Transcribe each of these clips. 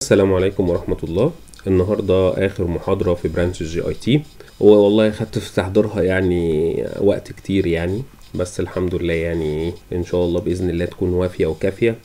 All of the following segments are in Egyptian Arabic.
السلام عليكم ورحمة الله النهاردة آخر محاضرة في برانش الجي اي تي والله خدت في تحضيرها يعني وقت كتير يعني بس الحمد لله يعني ان شاء الله بإذن الله تكون وافية وكافية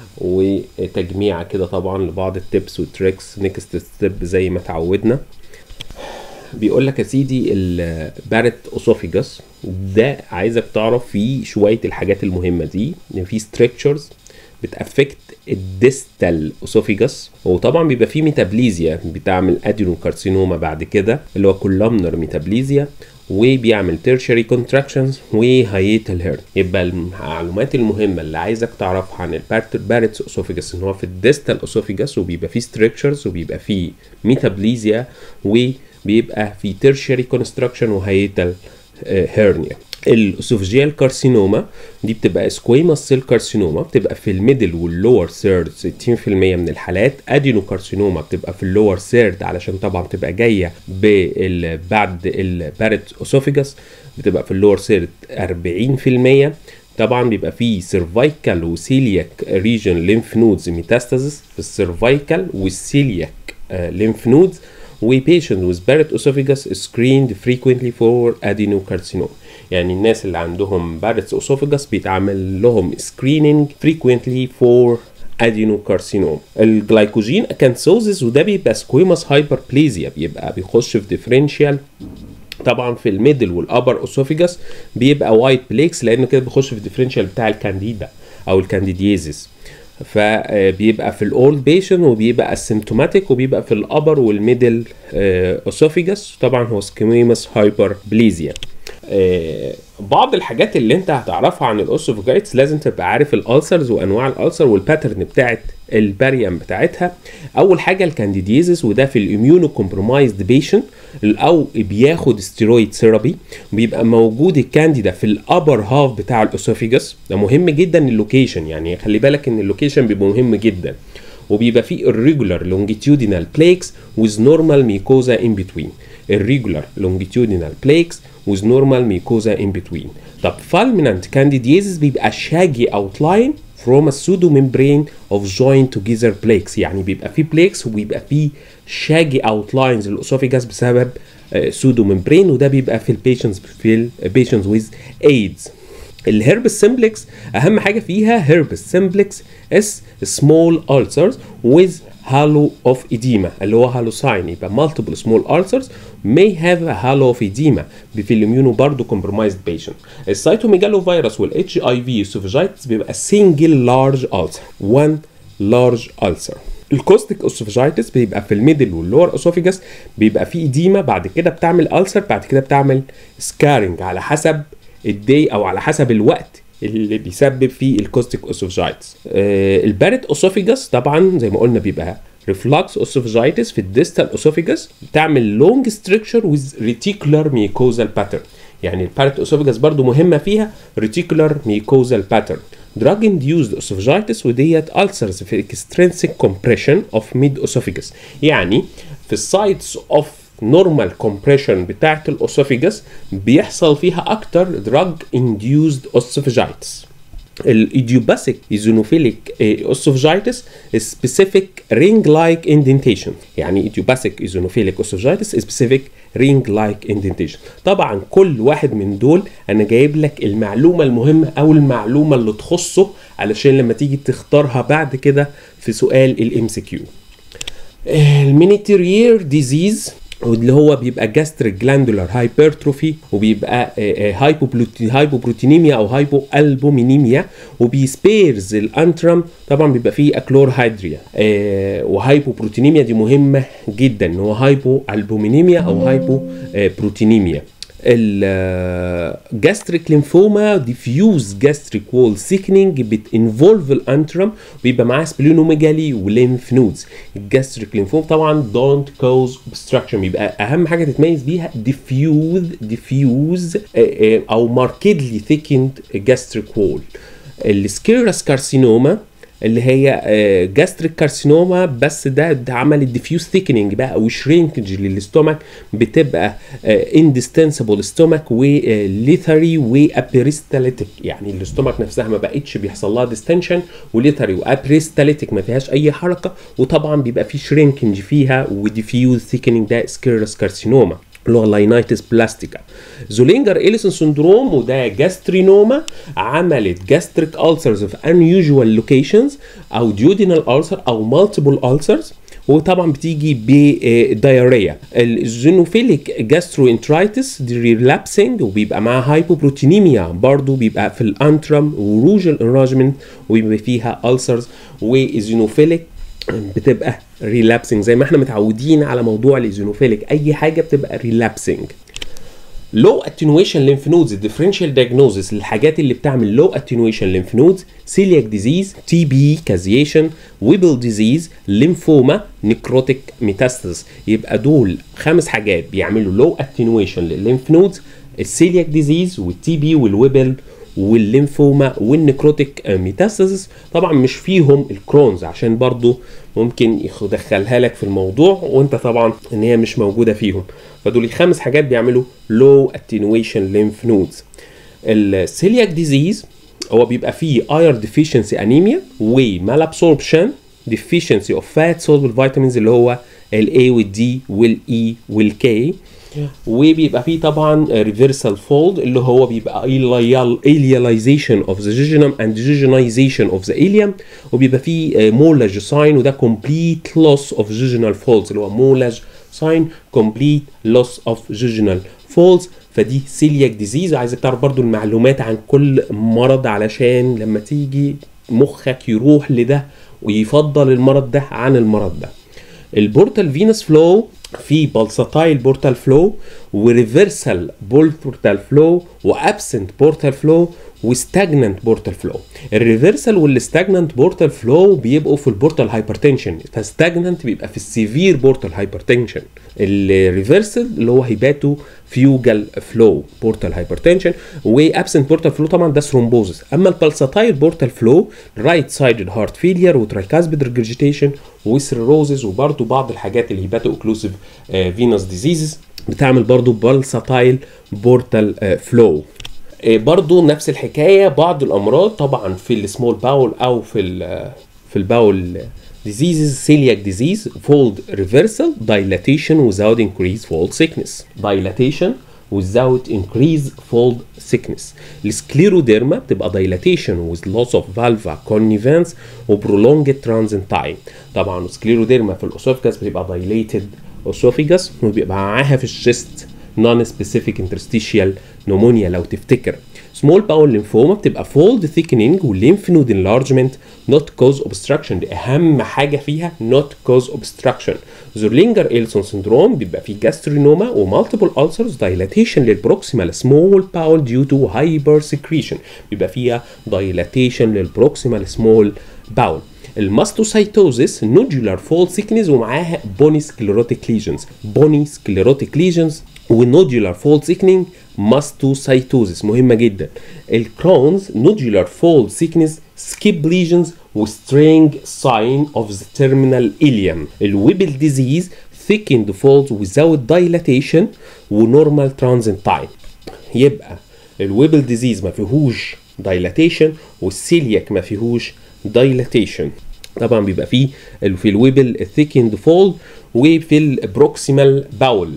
وتجميعة كده طبعا لبعض التبس والتريكس نيكست ستيب زي ما تعودنا بيقول لك يا سيدي البارت اوسوفيجاس ده عايزك تعرف فيه شويه الحاجات المهمه دي ان في ستريكتشرز بتافكت الديستال اوسوفيجاس وطبعا بيبقى فيه ميتابليزيا بتعمل ادينوكارسينوما بعد كده اللي هو كولامنر ميتابليزيا وبيعمل تيرشري كونتراكشنز وهيتال هيرن يبقى المعلومات المهمه اللي عايزك تعرفها عن البارتس اوسوفيجاس ان هو في الديستال اوسوفيجاس وبيبقى فيه ستريكتشرز وبيبقى فيه ميتابليزيا وبيبقى فيه تيرشري كونستراكشن وهيتال هيرنيا الاسوفجيال كارسينوما دي بتبقى سكويماس سيل كارسينوما بتبقى في الميدل واللور سيرد 60% من الحالات ادينو كارسينوما بتبقى في اللور سيرد علشان طبعا بتبقى جايه بعد البارت اوسوفيجاس بتبقى في اللور سيرد 40% طبعا بيبقى فيه سيرفايكال وسيلياك ريجن ليمف نودز ميتاستاسيس في السيرفايكال والسيلياك ليمف نودز وبيشنت with Barrett esophagus is screened frequently for adenocarcinoma يعني الناس اللي عندهم Barrett's esophagus بيتعمل لهم screening frequently for adenocarcinoma الجلايكوجين اكانثوزيس وده بيبقى سكويماس هايبربليزيا بيبقى بيخش في ديفرنشال طبعا في الميدل والابر اسوفيجاس بيبقى وايت بليكس لانه كده بيخش في الديفرنشال بتاع الكانديدا او الكانديديزيس فبيبقى في الاولد بيشن وبيبقى اسيمتوماتيك وبيبقى في الابر والميدل اسوفيجاس طبعا هو سكيميمس هايبر بليزيا بعض الحاجات اللي انت هتعرفها عن الاوسوفيجايتس لازم تبقى عارف الالسرز وانواع الالسر والباترن بتاعت الباريم بتاعتها اول حاجه الكانديديزيس وده في الاميونو كومبرومايزد بيشنت او بياخد ستيرويد ثيرابي بيبقى موجود الكانديدا في الابر هاف بتاع الاسوفيجاس ده مهم جدا اللوكيشن يعني خلي بالك ان اللوكيشن بيبقى مهم جدا وبيبقى فيه irregular longitudinal plaques with normal mucosa in between irregular longitudinal plaques with normal mucosa in between طب fulminant candidiasis بيبقى shaggy outline from a pseudomembrane of joint together plaques يعني بيبقى فيه plaques وبيبقى فيه shaggy outlines الاسوفيجاس بسبب pseudomembrane وده بيبقى في البيشنتس في البيشنتس with AIDS الهربس سمبلكس اهم حاجه فيها هربس سمبلكس اس سمول ulcers with halo of edema اللي هو هالوساين يبقى multiple small ulcers may have a halo of edema في الاميونو برضه compromised patient السيتوميجالو فيروس والاتش اي في اسوفيجايتس بيبقى single large ulcer one large ulcer الكوستيك اسوفيجايتس بيبقى في الميدل واللور اسوفيجاس بيبقى فيه اديما بعد كده بتعمل ألسر بعد كده بتعمل سكارنج على حسب الدي او على حسب الوقت اللي بيسبب فيه الكوستيك اوسوفجايتس آه البارت اوسوفيجاس طبعا زي ما قلنا بيبقى ريفلكس اوسوفجايتس في الديستال اوسوفيجاس بتعمل لونج ستركشر ويز ريتيكولار ميكوزال باترن يعني البارت اوسوفيجاس برضو مهمه فيها ريتيكولار ميكوزال باترن drug induced esophagitis وديت ulcers في extrinsic compression of mid esophagus يعني في السايتس اوف نورمال كومبريشن بتاعت الاسوفيجاس بيحصل فيها اكتر دراج انديوزد اسوفيجايتس الايديوباثيك ايزونوفيليك اسوفيجايتس سبيسيفيك رينج لايك اندنتيشن يعني ايديوباثيك ايزونوفيليك اسوفيجايتس سبيسيفيك رينج لايك اندنتيشن طبعا كل واحد من دول انا جايب لك المعلومه المهمه او المعلومه اللي تخصه علشان لما تيجي تختارها بعد كده في سؤال الام سي كيو المينيتيريير ديزيز واللي هو بيبقى جاستريك جلاندولار هايبرتروفي وبيبقى هايبوبروتينيميا او هايبو البومينيميا وبيسبيرز الانترم طبعا بيبقى فيه اكلور هيدريا وهايبوبروتينيميا دي مهمه جدا ان هو هايبو البومينيميا او هايبو بروتينيميا الجاستريك ليمفوما ديفيوز جاستريك وول سيكنينج بتنفولف الانترم ويبقى معاه سبلينوميجالي وليمف نودز الجاستريك ليمفوما طبعا دونت كوز اوبستراكشن يبقى اهم حاجه تتميز بيها ديفيوز ديفيوز او ماركدلي ثيكند جاستريك وول السكيرس كارسينوما اللي هي جاستريك كارسينوما بس ده, ده عمل الديفيوز ثيكنينج بقى او شرينكج للاستومك بتبقى اندستنسبل ستومك وليثري وابريستاليتيك يعني الاستومك نفسها ما بقتش بيحصل لها ديستنشن وليثري وابريستاليتيك ما فيهاش اي حركه وطبعا بيبقى في شرينكج فيها وديفيوز ثيكنينج ده سكيرس كارسينوما اللي هو لاينايتس بلاستيكا زولينجر إليسون سندروم وده جاسترينوما عملت جاستريك ألسرز في unusual لوكيشنز او ديودينال ألسر او مالتيبل ألسرز وطبعا بتيجي بدايريا الزينوفيليك جاسترو انترايتس دي ريلابسنج وبيبقى معاها هايبوبروتينيميا برضو بيبقى في الانترم وروجل انراجمنت وبيبقى فيها ألسرز والزينوفيليك بتبقى ريلابسنج زي ما احنا متعودين على موضوع الايزونوفيليك اي حاجه بتبقى ريلابسنج لو اتنويشن ليمف نودز الديفرنشال دايجنوزس الحاجات اللي بتعمل لو اتنويشن ليمف نودز سيلياك ديزيز تي بي كازيشن ويبل ديزيز ليمفوما نيكروتيك ميتاستاس يبقى دول خمس حاجات بيعملوا لو اتنويشن للليمف نودز السيلياك ديزيز والتي بي والويبل والليمفوما والنكروتيك ميتاستاسيس طبعا مش فيهم الكرونز عشان برضو ممكن يدخلها لك في الموضوع وانت طبعا ان هي مش موجوده فيهم فدول الخمس حاجات بيعملوا لو اتنويشن ليمف نودز السيلياك ديزيز هو بيبقى فيه اير ديفيشنسي انيميا ومال ابسوربشن deficiency of fat soluble vitamins اللي هو الاي والدي والاي والكي وبيبقى فيه طبعا ريفرسال فولد اللي هو بيبقى الياليزيشن اوف ذا جيجنم اند جيجنايزيشن اوف ذا اليم وبيبقى فيه مولاج ساين وده كومبليت لوس اوف جيجنال فولدز اللي هو مولاج ساين كومبليت لوس اوف جيجنال فولدز فدي سيلياك ديزيز عايزك تعرف برضو المعلومات عن كل مرض علشان لما تيجي مخك يروح لده ويفضل المرض ده عن المرض ده البورتال فينس فلو في بالساتايل بورتال فلو وريفرسال بورتال فلو وابسنت بورتال فلو وستاجننت بورتال فلو الريفرسال والستاجننت بورتال فلو بيبقوا في البورتال هايبرتنشن فستاجننت بيبقى في السيفير بورتال هايبرتنشن الريفرسال اللي هو هيباتو فيوجال فلو بورتال هايبرتنشن وابسنت بورتال فلو طبعا ده ثرومبوزس اما البالساتايل بورتال فلو رايت سايدد هارت فيلير وترايكاسبيد ريجرجيتيشن وسيروزز وبرده بعض الحاجات اللي هيباتو اوكلوسيف فينوس ديزيزز بتعمل برضو بالساتايل بورتال فلو برضو نفس الحكايه بعض الامراض طبعا في السمول باول او في ال في الباول diseases celiac disease fold reversal dilatation without increased fold thickness dilatation without increased fold thickness السكليروديرما بتبقى dilatation with loss of vulva connivance و prolonged transit time طبعا السكليروديرما في الاسوفجاس بتبقى dilated esophagus وبيبقى معاها في الشيست non specific interstitial pneumonia لو تفتكر سمول باول ليمفوما بتبقى فولد ثيكنينج والليمف نود انلارجمنت نوت كوز اوبستراكشن دي اهم حاجه فيها نوت كوز اوبستراكشن زورلينجر ايلسون سندروم بيبقى فيه جاسترينوما ومالتيبل ulcers دايلاتيشن للبروكسيمال سمول باول ديو تو هايبر سكريشن بيبقى فيها دايلاتيشن للبروكسيمال سمول باول الماستوسايتوزيس نودولار فول سيكنس ومعاها بوني سكليروتيك ليجنز بوني سكليروتيك ليجنز والنودولار فول سيكنينج ماستوسايتوزيس مهمه جدا الكرونز نودولار فول سيكنس سكيب ليجنز وسترينج ساين اوف ذا تيرمينال اليم الويبل ديزيز thickened folds without dilatation ونورمال transit time يبقى الويبل ديزيز ما فيهوش dilatation والسيلياك ما فيهوش dilatation طبعا بيبقى فيه في الويبل thickened fold وفي البروكسيمال باول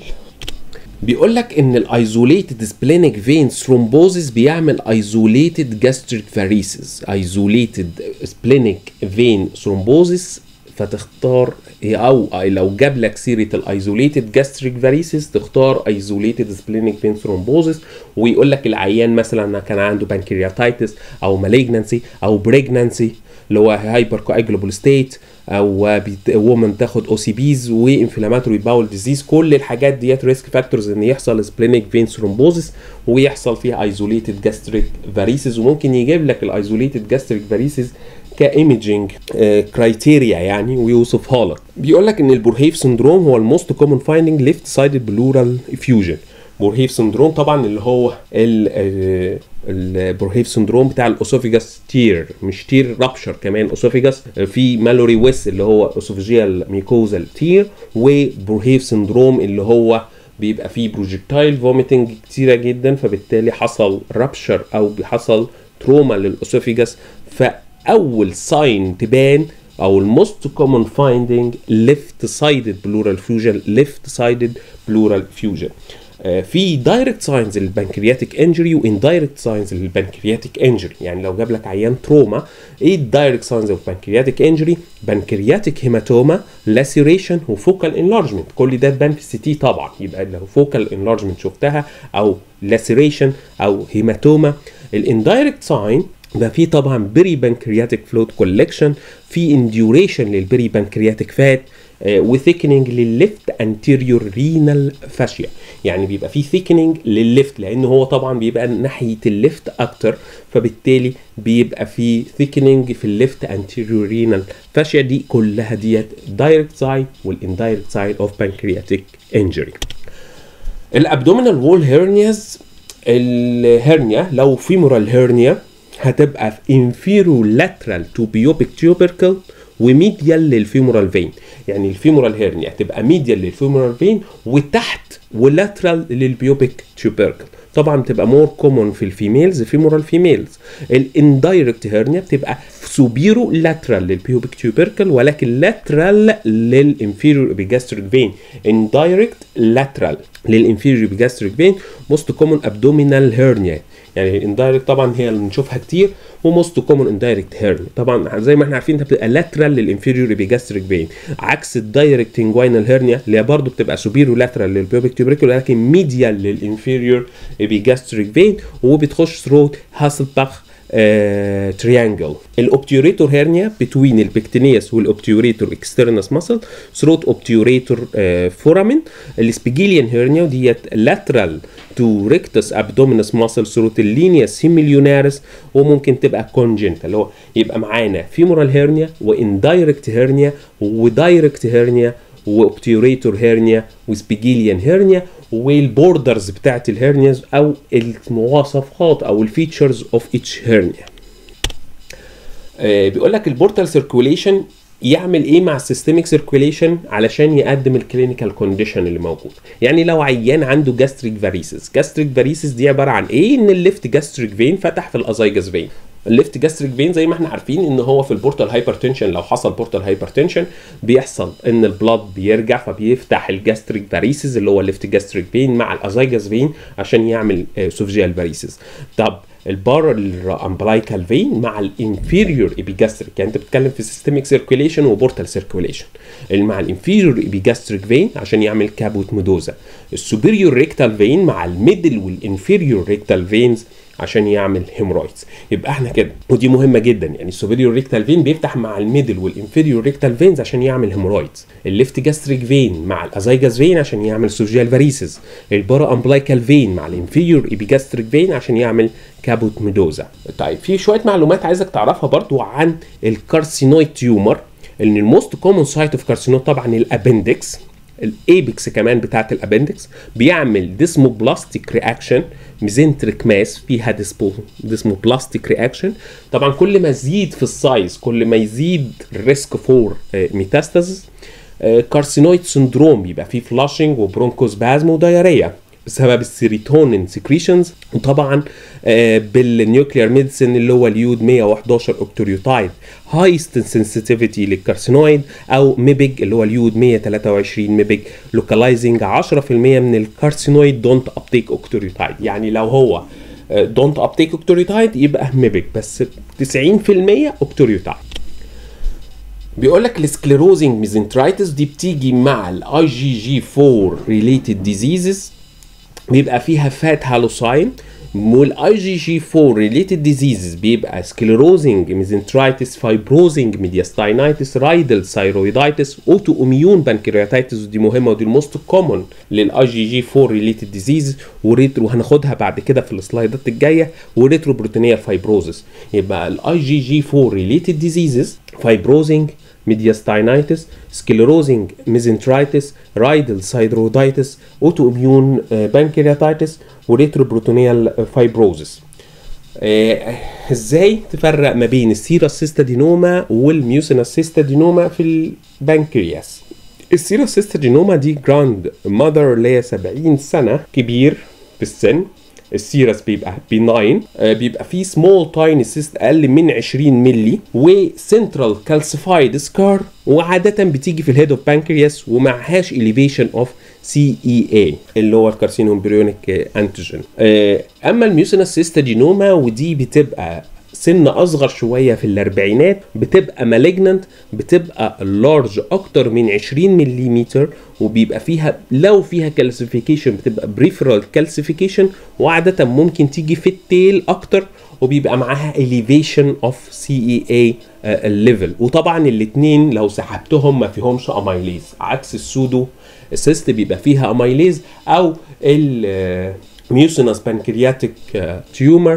بيقول لك ان الايزوليتد سبلينيك فين ثرومبوزيس بيعمل ايزوليتد جاستريك فاريسز ايزوليتد سبلينيك فين ثرومبوزيس فتختار او لو جاب لك سيره الايزوليتد جاستريك فاريسز تختار ايزوليتد سبلينيك فين ثرومبوزيس ويقول لك العيان مثلا كان عنده بانكرياتايتس او مالجنسي او بريجنانسي اللي هو هايبر كواجلوبل ستيت او وومن تاخد او سي بيز وانفلاماتوري باول ديزيز كل الحاجات ديت ريسك فاكتورز ان يحصل سبلينيك فين ثرومبوزيس ويحصل فيها ايزوليتد جاستريك فاريسز وممكن يجيب لك الايزوليتد جاستريك فاريسز كايمجنج كرايتيريا يعني ويوصفها لك بيقول لك ان البورهيف سندروم هو الموست كومن فايندنج ليفت سايدد بلورال افيوجن بورهيف سندروم طبعا اللي هو البروهيف سندروم بتاع الاسوفيجاس تير مش تير رابشر كمان اسوفيجاس في مالوري ويس اللي هو اسوفيجيال ميكوزال تير وبروهيف سندروم اللي هو بيبقى فيه بروجكتايل فوميتنج كتيره جدا فبالتالي حصل رابشر او حصل تروما للاسوفيجاس فاول ساين تبان او الموست كومن فايندينج ليفت سايدد بلورال فيوجن ليفت سايدد بلورال فيوجن في دايركت ساينز للبنكرياتيك انجري واندايركت ساينز للبنكرياتيك انجري يعني لو جاب لك عيان تروما ايه الدايركت ساينز اوف بنكرياتيك انجري بنكرياتيك هيماتوما لاسيريشن وفوكال انلارجمنت كل ده تبان في السي تي طبعا يبقى لو فوكال انلارجمنت شفتها او لاسيريشن او هيماتوما الاندايركت ساين ده في طبعا بيري بنكرياتيك فلويد كولكشن في انديوريشن للبيري بنكرياتيك فات وثيكننج للليفت انتيريور رينال فاشيا يعني بيبقى في ثيكننج للليفت لان هو طبعا بيبقى ناحيه الليفت اكتر فبالتالي بيبقى في ثيكننج في الليفت انتيريور رينال فاشيا دي كلها ديت دايركت سايد والاندايركت سايد اوف بانكرياتيك انجري الابدومينال وول هيرنياز الهرنيا لو فيمورال هيرنيا هتبقى في inferior lateral to pubic tubercle وميديال للفيمورال فين يعني الفيمورال هيرنيا هتبقى ميديال للفيمورال فين وتحت ولاترال للبيوبيك تيوبركل طبعا بتبقى مور كومون في الفيميلز فيمورال فيميلز الاندايركت هيرنيا بتبقى سوبيرو لاترال للبيوبيك تيوبركل ولكن لاترال للانفيريور ابيجاستريك فين اندايركت لاترال للانفيريور ابيجاستريك فين موست كومون ابدومينال هيرنيا يعني الاندايركت طبعا هي اللي بنشوفها كتير وموست كومون اندايركت هيرن طبعا زي ما احنا عارفين انها بتبقى لاترال للانفيريور ابيجاستريك فين عكس الدايركت انجوينال هيرنيا اللي هي برضه بتبقى سوبيريور لاترال للبيوبيك تيوبريكل ولكن ميديال للانفيريور ابيجاستريك فين وبتخش ثرو هاسلباخ تريانجل الاوبتيوريتور هيرنيا بتوين البكتينيوس والاوبتيوريتور اكسترنس ماسل ثروت اوبتيوريتور فورامين السبيجيليان هيرنيا وديت لاترال تو ريكتس ابدومينس ماسل ثروت اللينيا سيميليوناريس وممكن تبقى كونجنت اللي هو يبقى معانا فيمورال هيرنيا واندايركت هيرنيا ودايركت هيرنيا واوبتيوريتور هيرنيا وسبيجيليان هيرنيا والبوردرز بتاعت الهيرنياز او المواصفات او الفيتشرز اوف اتش هيرنيا بيقول لك البورتال سيركوليشن يعمل ايه مع السيستميك سيركوليشن علشان يقدم الكلينيكال كونديشن اللي موجود يعني لو عيان عنده جاستريك فاريسز جاستريك فاريسز دي عباره عن ايه ان الليفت جاستريك فين فتح في الازايجس فين الليفت جاستريك فين زي ما احنا عارفين ان هو في البورتال هايبرتنشن لو حصل بورتال هايبرتنشن بيحصل ان البلاد بيرجع فبيفتح الجاستريك فاريسز اللي هو الليفت جاستريك فين مع الازايجس فين عشان يعمل سوفجيال فاريسز طب البار امبلايكال فين مع الانفيريور ايبيجاستريك يعني انت بتتكلم في سيستميك سيركيوليشن وبورتال سيركيوليشن مع الانفيريور ايبيجاستريك فين عشان يعمل كابوت ميدوزا السوبيريور ريكتال فين مع الميدل والانفيريور ريكتال فينز عشان يعمل هيمورويدز يبقى احنا كده ودي مهمه جدا يعني السوبيريور ريكتال فين بيفتح مع الميدل والانفيريور ريكتال فينز عشان يعمل هيمورويدز الليفت جاستريك فين مع الازايجاس فين عشان يعمل سوجيال فاريسز البارا امبلايكال فين مع الانفيريور ايبيجاستريك فين عشان يعمل كابوت ميدوزا طيب في شويه معلومات عايزك تعرفها برضو عن الكارسينويد تيومر ان الموست كومن سايت اوف كارسينويد طبعا الابندكس الايبكس كمان بتاعت الابندكس بيعمل ديسموبلاستيك رياكشن ميزنتريك ماس فيها ديسبو ديسموبلاستيك رياكشن طبعا كل ما يزيد في السايز كل ما يزيد الريسك فور ميتاستاز كارسينويد سندروم يبقى فيه فلاشنج وبرونكوسبازم ودايريا بسبب السيروتونين سكريشنز وطبعا بالنيوكليير ميديسن اللي هو اليود 111 اوكتوريوتايد هايست سنسيتيفيتي للكارسينويد او ميبيج اللي هو اليود 123 ميبيج لوكالايزنج 10% من الكارسينويد دونت ابتيك اوكتوريوتايد يعني لو هو دونت ابتيك اوكتوريوتايد يبقى ميبيج بس 90% اوكتوريوتايد بيقول لك السكليروزنج ميزنترايتس دي بتيجي مع الاي جي جي 4 ريليتد ديزيزز بيبقى فيها فات هالوساين والاي جي جي 4 ريليتد ديزيزز بيبقى سكليروزنج ميزنترايتس فايبروزنج ميدياستاينايتس رايدل ثايرويدايتس اوتو اميون بانكرياتايتس ودي مهمه ودي الموست كومن للاي جي جي 4 ريليتد ديزيز وريترو هناخدها بعد كده في السلايدات الجايه وريترو بروتينيال فايبروزس يبقى الاي جي جي 4 ريليتد ديزيزز فايبروزنج ميدياستاينايتس سكليروزنج ميزنترايتس رايدل سايدرودايتس اوتو اميون بانكرياتايتس وريتروبروتونيال فايبروزس آه، ازاي تفرق ما بين السيرس سيستادينوما والميوسينس سيستادينوما في البنكرياس السيرس سيستادينوما دي جراند ماذر اللي هي 70 سنه كبير في السن السيرس بيبقى بيناين آه، بيبقى فيه سمول تايني سيست اقل من 20 ملي وسنترال كالسيفايد سكار وعاده بتيجي في الهيد اوف بانكرياس ومعهاش اليفيشن اوف سي اي اي اللي هو الكارسينوم بريونيك انتيجين اما الميوسينس سيستاجينوما ودي بتبقى سن اصغر شويه في الاربعينات بتبقى مالجننت بتبقى لارج اكتر من 20 ملم وبيبقى فيها لو فيها كالسيفيكيشن بتبقى بريفرال كالسيفيكيشن وعاده ممكن تيجي في التيل اكتر وبيبقى معاها elevation of CEA الليفل وطبعا الاثنين لو سحبتهم ما فيهمش اميليز عكس السودو السيست بيبقى فيها اميليز او الميوسينس بانكرياتيك تيومر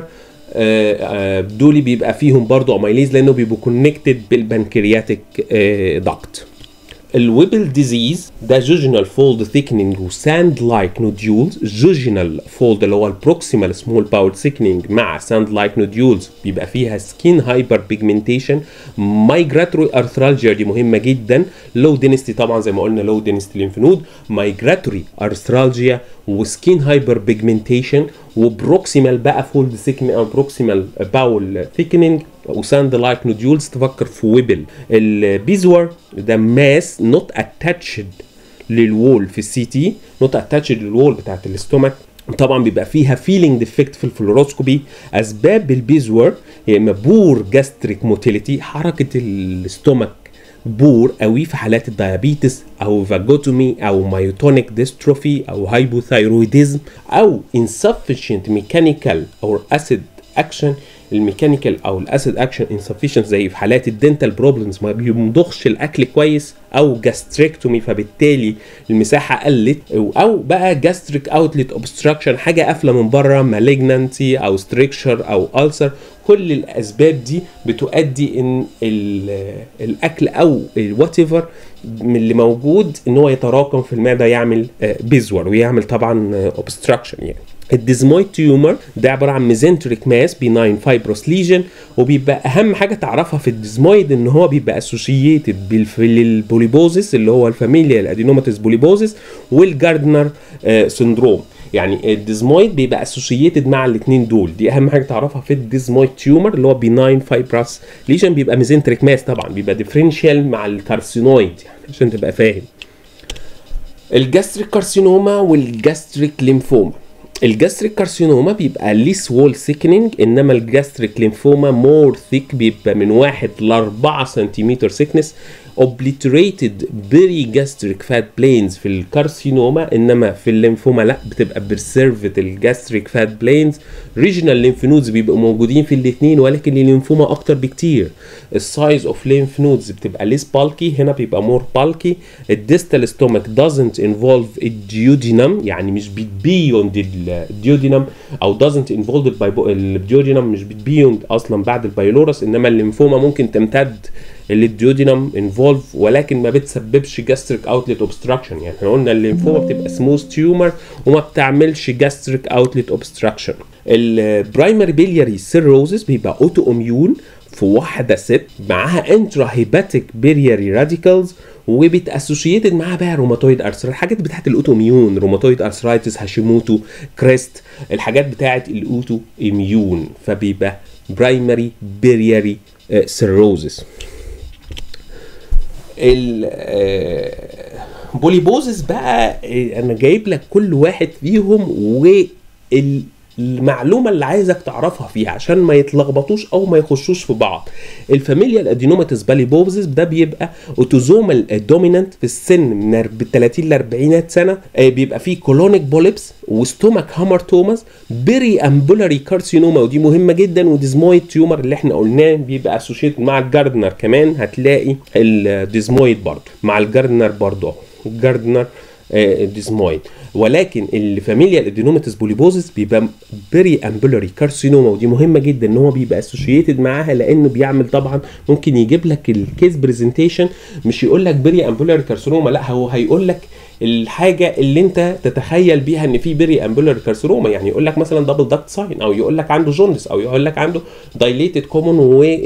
دول بيبقى فيهم برضو اميليز لانه بيبقوا كونكتد بالبنكرياتيك داكت الويبل ديزيز ده جوجينال فولد ثيكنينج وساند لايك نوديولز جوجينال فولد اللي هو البروكسيمال سمول باول ثيكنينج مع ساند لايك نوديولز بيبقى فيها سكين هايبر بيجمنتيشن مايجراتوري ارثرالجيا دي مهمه جدا لو دينستي طبعا زي ما قلنا لو دينستي لينف نود مايجراتوري ارثرالجيا وسكين هايبر بيجمنتيشن وبروكسيمال بقى فولد ثيكنينج او بروكسيمال باول ثيكنينج وساند لايك نوديولز تفكر في ويبل البيزور ده ماس نوت اتاتشد للوول في السي تي نوت اتاتشد للوول بتاعت الاستومك طبعا بيبقى فيها فيلينج ديفكت في الفلوروسكوبي اسباب البيزور يا اما بور جاستريك موتيليتي حركه الاستومك بور قوي في حالات الديابيتس او فاجوتومي او مايوتونيك ديستروفي او هايبوثايرويدزم او insufficient mechanical or acid action الميكانيكال او الاسيد اكشن انسفيشنت زي في حالات الدنتال بروبلمز ما بيمضخش الاكل كويس او جاستريكتومي فبالتالي المساحه قلت او بقى جاستريك اوتلت اوبستراكشن حاجه قافله من بره مالجنانسي او ستريكشر او ألسر كل الاسباب دي بتؤدي ان الاكل او وات ايفر اللي موجود ان هو يتراكم في المعده يعمل بيزور ويعمل طبعا اوبستراكشن يعني الديزمويد تيومر ده عباره عن ميزنتريك ماس بيناين فايبروس ليجن وبيبقى اهم حاجه تعرفها في الديزمويد ان هو بيبقى اسوشيتد بالبوليبوزيس اللي هو الفاميليا الادينوماتيس بوليبوزيس والجاردنر سندروم يعني الديزمويد بيبقى اسوشيتد مع الاثنين دول دي اهم حاجه تعرفها في الديزمويد تيومر اللي هو بيناين فايبروس ليجن بيبقى ميزنتريك ماس طبعا بيبقى ديفرنشال مع الكارسينويد يعني عشان تبقى فاهم الجاستريك كارسينوما والجاستريك ليمفوما الجاستريك كارسينوما بيبقى ليس وول سيكنينج انما الجاستريك ليمفوما مور ثيك بيبقى من 1 ل 4 سنتيمتر سيكنس obliterated gastric fat planes في الكارسينوما انما في الليمفوما لا بتبقى preserved الجاستريك فات بلينز ريجنال ليمف نودز بيبقوا موجودين في الاثنين ولكن الليمفوما اكتر بكتير السايز اوف ليمف نودز بتبقى ليس بالكي هنا بيبقى مور بالكي الديستال ستومك doesn't involve الديودينم يعني مش بيوند الديودينم او doesn't involve الديودينم مش بيوند اصلا بعد البايلورس انما الليمفوما ممكن تمتد الديودينم انفولف ولكن ما بتسببش جاستريك اوتلت اوبستراكشن يعني احنا قلنا الليمفوما بتبقى سموث تيومر وما بتعملش جاستريك اوتلت اوبستراكشن البرايمري بيلياري سيروزس بيبقى اوتو اميون في واحده ست معاها انترا هيباتيك بيلياري راديكالز وبتاسوشيتد معاها بقى روماتويد ارثر الحاجات بتاعت الاوتو اميون روماتويد ارثرايتس هاشيموتو كريست الحاجات بتاعت الاوتو اميون فبيبقى برايمري بيلياري سيروزس البوليبوزس بقى انا جايب لك كل واحد فيهم والمعلومه اللي عايزك تعرفها فيها عشان ما يتلخبطوش او ما يخشوش في بعض الفاميليا الادينوماتيس باليبوزس ده بيبقى اوتوزومال دومينانت في السن من 30 ل 40 سنه بيبقى فيه كولونيك بوليبس وستومك هامرتوماس بيري امبولاري كارسينوما ودي مهمه جدا وديزمويد تيومر اللي احنا قلناه بيبقى اسوشيت مع الجاردنر كمان هتلاقي الديزمويد برضه مع الجاردنر برضه الجاردنر ديزمويد ولكن الفاميليا الادينوماتيس بوليبوزس بيبقى بيري امبولاري كارسينوما ودي مهمه جدا ان هو بيبقى اسوشيتد معاها لانه بيعمل طبعا ممكن يجيب لك الكيس برزنتيشن مش يقول لك بيري امبولاري كارسينوما لا هو هيقول لك الحاجه اللي انت تتخيل بيها ان في بيري امبولار كارسينوما يعني يقول لك مثلا دبل داكت ساين او يقول لك عنده جوندس او يقول لك عنده دايليتد كومون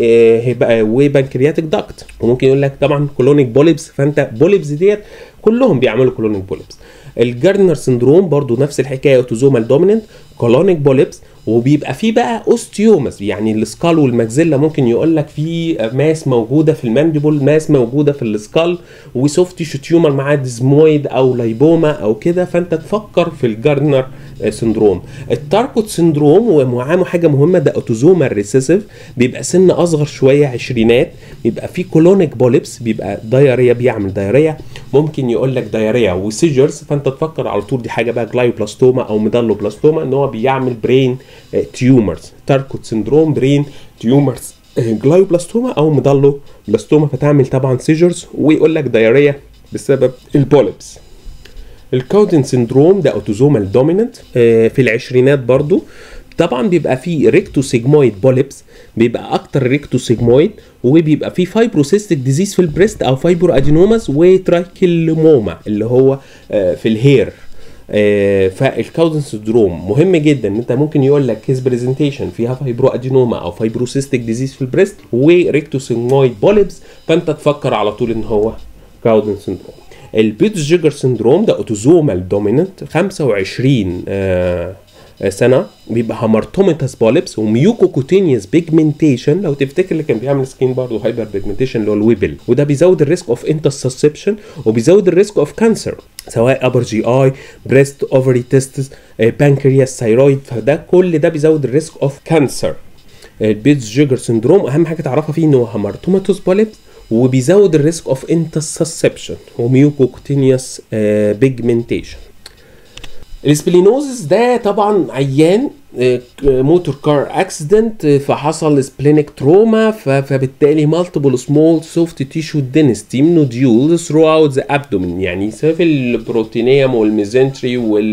وبنكرياتيك داكت وممكن يقول لك طبعا كولونيك بوليبس فانت بوليبس ديت كلهم بيعملوا كولونيك بوليبس الجاردنر سندروم برضو نفس الحكايه اوتوزومال دوميننت كولونيك بوليبس وبيبقى فيه بقى اوستيومس يعني السكال والماكزيلا ممكن يقول لك في ماس موجوده في المانديبل ماس موجوده في السكال وسوفت تيشو تيومر معاه ديزمويد او لايبوما او كده فانت تفكر في الجاردنر سندروم التاركوت سندروم ومعاه حاجه مهمه ده اوتوزومال ريسيسيف بيبقى سن اصغر شويه عشرينات بيبقى فيه كولونيك بوليبس بيبقى دايريا بيعمل دايريا ممكن يقول لك دايريا وسيجرز فانت تفكر على طول دي حاجه بقى جلايوبلاستوما او ميدالوبلاستوما ان هو بيعمل برين تيومرز تاركوت سندروم برين تيومرز جلايوبلاستوما او ميدالوبلاستوما فتعمل طبعا سيجرز ويقول لك دايريا بسبب البوليبس الكاودن سندروم ده اوتوزومال دوميننت في العشرينات برضو طبعا بيبقى فيه ريكتو سيجمويد بوليبس بيبقى اكتر ريكتو سيجمويد وبيبقى فيه فايبروسيستيك ديزيز في البريست او فايبرو ادينوماس وتراكيلوموما اللي هو في الهير آه فالكاودن سندروم مهم جدا ان انت ممكن يقول لك هيز برزنتيشن فيها فايبرو ادينوما او فايبروسيستيك ديزيز في البريست وريكتو سيجمويد بوليبس فانت تفكر على طول ان هو كاودن سندروم البيتس جيجر سندروم ده اوتوزومال دوميننت 25 آه سنه بيبقى هامرتوميتاس بوليبس وميوكوكوتينيوس بيجمنتيشن لو تفتكر اللي كان بيعمل سكين برضه هايبر بيجمنتيشن اللي هو الويبل وده بيزود الريسك اوف انترسبشن وبيزود الريسك اوف كانسر سواء ابر جي اي بريست اوفري تيستس بانكرياس ثايرويد فده كل ده بيزود الريسك اوف كانسر البيتس جيجر سندروم اهم حاجه تعرفها فيه ان هو هامرتوميتاس بوليبس وبيزود الريسك اوف انترسبشن وميوكوكوتينيوس بيجمنتيشن السبلينوزس ده طبعا عيان موتور كار اكسيدنت فحصل سبلينيك تروما فبالتالي مالتيبل سمول سوفت تيشو دينستي نوديول ثرو اوت ذا ابدومين يعني في البروتينيوم والميزنتري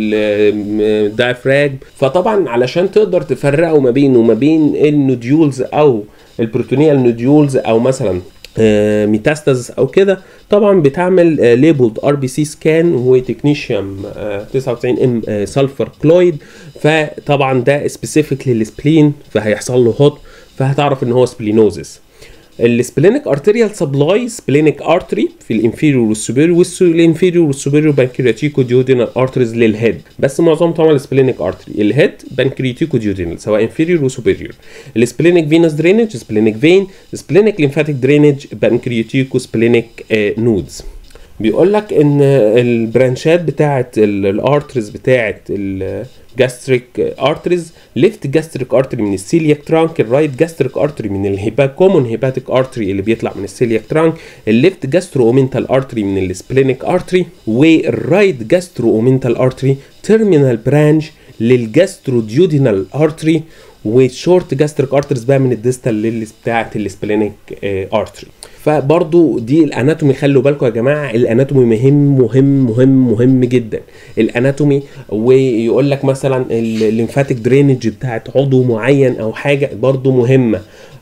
والدايفراج فطبعا علشان تقدر تفرقوا ما بينه وما بين النوديولز او البروتونيال نوديولز او مثلا ميتاستاز او كده طبعا بتعمل ليبلد ار بي سي سكان وتكنيشيوم 99 ام سلفر كلويد فطبعا ده سبيسيفيك للسبلين فهيحصل له هوت فهتعرف ان هو سبلينوزس السبلينيك ارتريال سبلاي سبلينيك ارتري في الانفيريور والسوبيريور والانفيريور والسوبيريور بانكرياتيكو ديودينال ارتريز للهيد بس معظم طبعا السبلينيك ارتري الهيد بانكرياتيكو ديودينال سواء انفيريور وسوبيريور السبلينيك فينوس درينج سبلينيك فين سبلينيك ليمفاتيك درينج بانكرياتيكو سبلينيك نودز بيقول لك ان البرانشات بتاعه الارتريز بتاعه الجاستريك ارتريز ليفت جاستريك ارتري من السيلياك ترانك الرايت جاستريك ارتري من الهيبا كومون هيباتيك ارتري اللي بيطلع من السيلياك ترانك الليفت جاسترو اومنتال ارتري من السبلينيك ارتري والرايت جاسترو اومنتال ارتري تيرمينال برانش للجاسترو ديودينال ارتري وشورت جاستريك ارتريز بقى من الديستال للي بتاعه السبلينيك ارتري فبرضو دي الاناتومي خلوا بالكم يا جماعه الاناتومي مهم مهم مهم مهم جدا الاناتومي ويقول لك مثلا الليمفاتيك درينج بتاعت عضو معين او حاجه برضو مهمه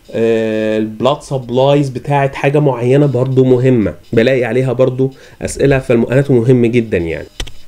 البلاد سبلايز بتاعت حاجه معينه برضو مهمه بلاقي عليها برضو اسئله فالاناتومي مهم جدا يعني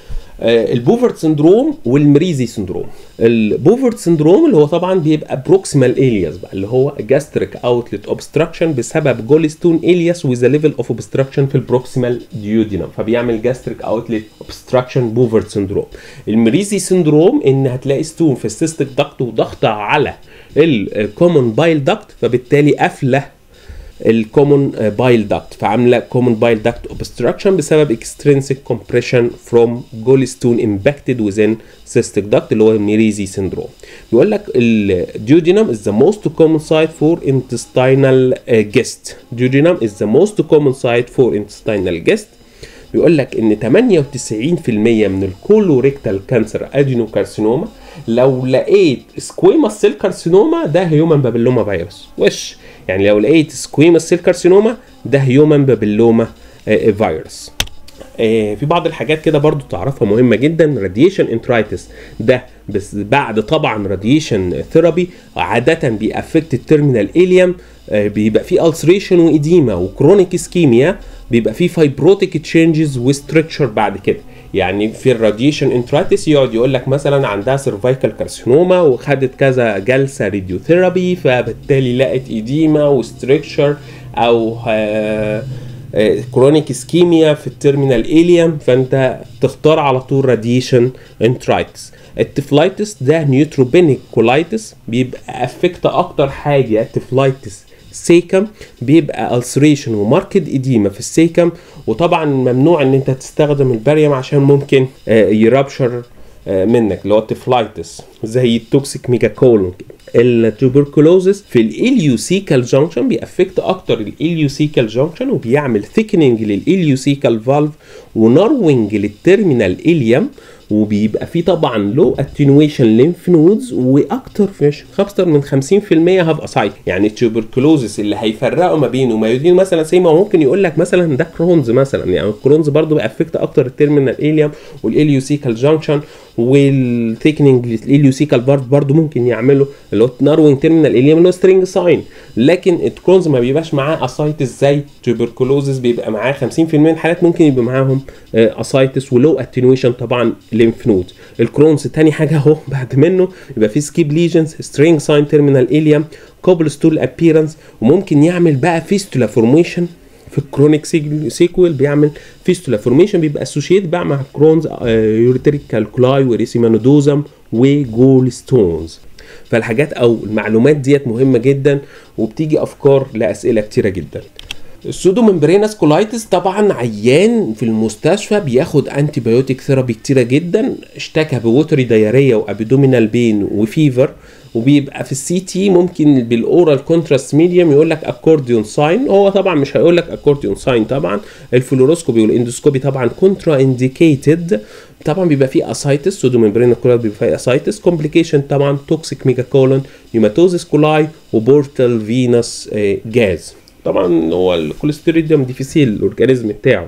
البوفرت سندروم والمريزي سندروم البوفرت سندروم اللي هو طبعا بيبقى بروكسيمال الياس بقى اللي هو جاستريك اوتلت اوبستراكشن بسبب جولستون الياس وذ ليفل اوف اوبستراكشن في البروكسيمال ديودينم فبيعمل جاستريك اوتلت اوبستراكشن بوفرت سندروم المريزي سندروم ان هتلاقي ستون في السيستيك داكت وضغط على الكومون بايل داكت فبالتالي قافله الكومون بايل داكت فعامله كومون بايل داكت اوبستراكشن بسبب extrinsic compression from gallstone impacted within cystic duct اللي هو ميريزي سندروم بيقول لك الديودينم is the most common site for intestinal uh, guest duodenum is the most common site for intestinal guest بيقول لك ان 98% من الكولوريكتال كانسر ادينوكارسينوما لو لقيت سكويما سيل كارسينوما ده هيومن بابيلوما فيروس وش يعني لو لقيت سكويما سيل كارسينوما ده هيومن بابيلوما فيروس آه، في بعض الحاجات كده برضو تعرفها مهمة جدا راديشن انترايتس ده بس بعد طبعا راديشن ثيرابي عادة بيأفكت التيرمينال اليم بيبقى فيه السريشن وإديما وكرونيك اسكيميا بيبقى فيه فايبروتيك تشينجز وستركشر بعد كده يعني في الراديشن انترايتس يقعد يقول لك مثلا عندها سيرفايكال كارسينوما وخدت كذا جلسه راديوثيرابي فبالتالي لقت ايديما وستركشر او آه كرونيك اسكيميا في التيرمينال اليم فانت تختار على طول راديشن انترايتس التفلايتس ده نيوتروبينيك كولايتس بيبقى افكت اكتر حاجه التفلايتس سيكم بيبقى السريشن وماركت اديما في السيكم وطبعا ممنوع ان انت تستخدم الباريوم عشان ممكن يرابشر منك اللي هو التفلايتس زي التوكسيك ميجاكولون التوبركلوزس في الاليوسيكال جانكشن بيأفكت اكتر الاليوسيكال جانكشن وبيعمل ثيكننج للاليوسيكال فالف ونروينج للتيرمينال اليم وبيبقى فيه طبعا لو اتنويشن لينف نودز واكتر فيش اكتر من 50% هاف اسايت يعني التوبركلوزس اللي هيفرقوا ما بينه وما بين مثلا زي ما ممكن يقول لك مثلا ده كرونز مثلا يعني الكرونز برضه بيأفكت اكتر التيرمينال اليم والاليوسيكال جانكشن والثيكننج للاليوسيكال فالف برضه ممكن يعملوا اللي هو ناروينج تيرمينال اليم اللي هو سترينج ساين لكن الكرونز ما بيبقاش معاه اسايتس زي توبركلوزس بيبقى معاه 50% من الحالات ممكن يبقى معاهم اسايتس ولو اتنويشن طبعا ليمف نود الكرونز تاني حاجه اهو بعد منه يبقى في سكيب ليجنز سترينج ساين تيرمينال اليم كوبل ستول ابييرنس وممكن يعمل بقى فيستولا فورميشن في الكرونيك سيكويل بيعمل فيستولا فورميشن بيبقى اسوشيت بقى مع كرونز يوريتريك كالكولاي وريسيمانودوزم وجول ستونز فالحاجات او المعلومات ديت مهمه جدا وبتيجي افكار لاسئله كتيره جدا السودو ممبرينس كولايتس طبعا عيان في المستشفى بياخد انتي بايوتيك ثيرابي كتيره جدا اشتكى بوتري دايريا وابيدومينال بين وفيفر وبيبقى في السي تي ممكن بالاورال كونتراست ميديوم يقول لك اكورديون ساين هو طبعا مش هيقول لك اكورديون ساين طبعا الفلوروسكوبي والاندوسكوبي طبعا كونترا انديكيتد طبعا بيبقى فيه اسايتس سودو ممبرين كولاي بيبقى فيه اسايتس كومبليكيشن طبعا توكسيك ميجا كولون نيوماتوزيس كولاي وبورتال فينوس جاز طبعا هو الكوليستيريديوم ديفيسيل الاورجانيزم بتاعه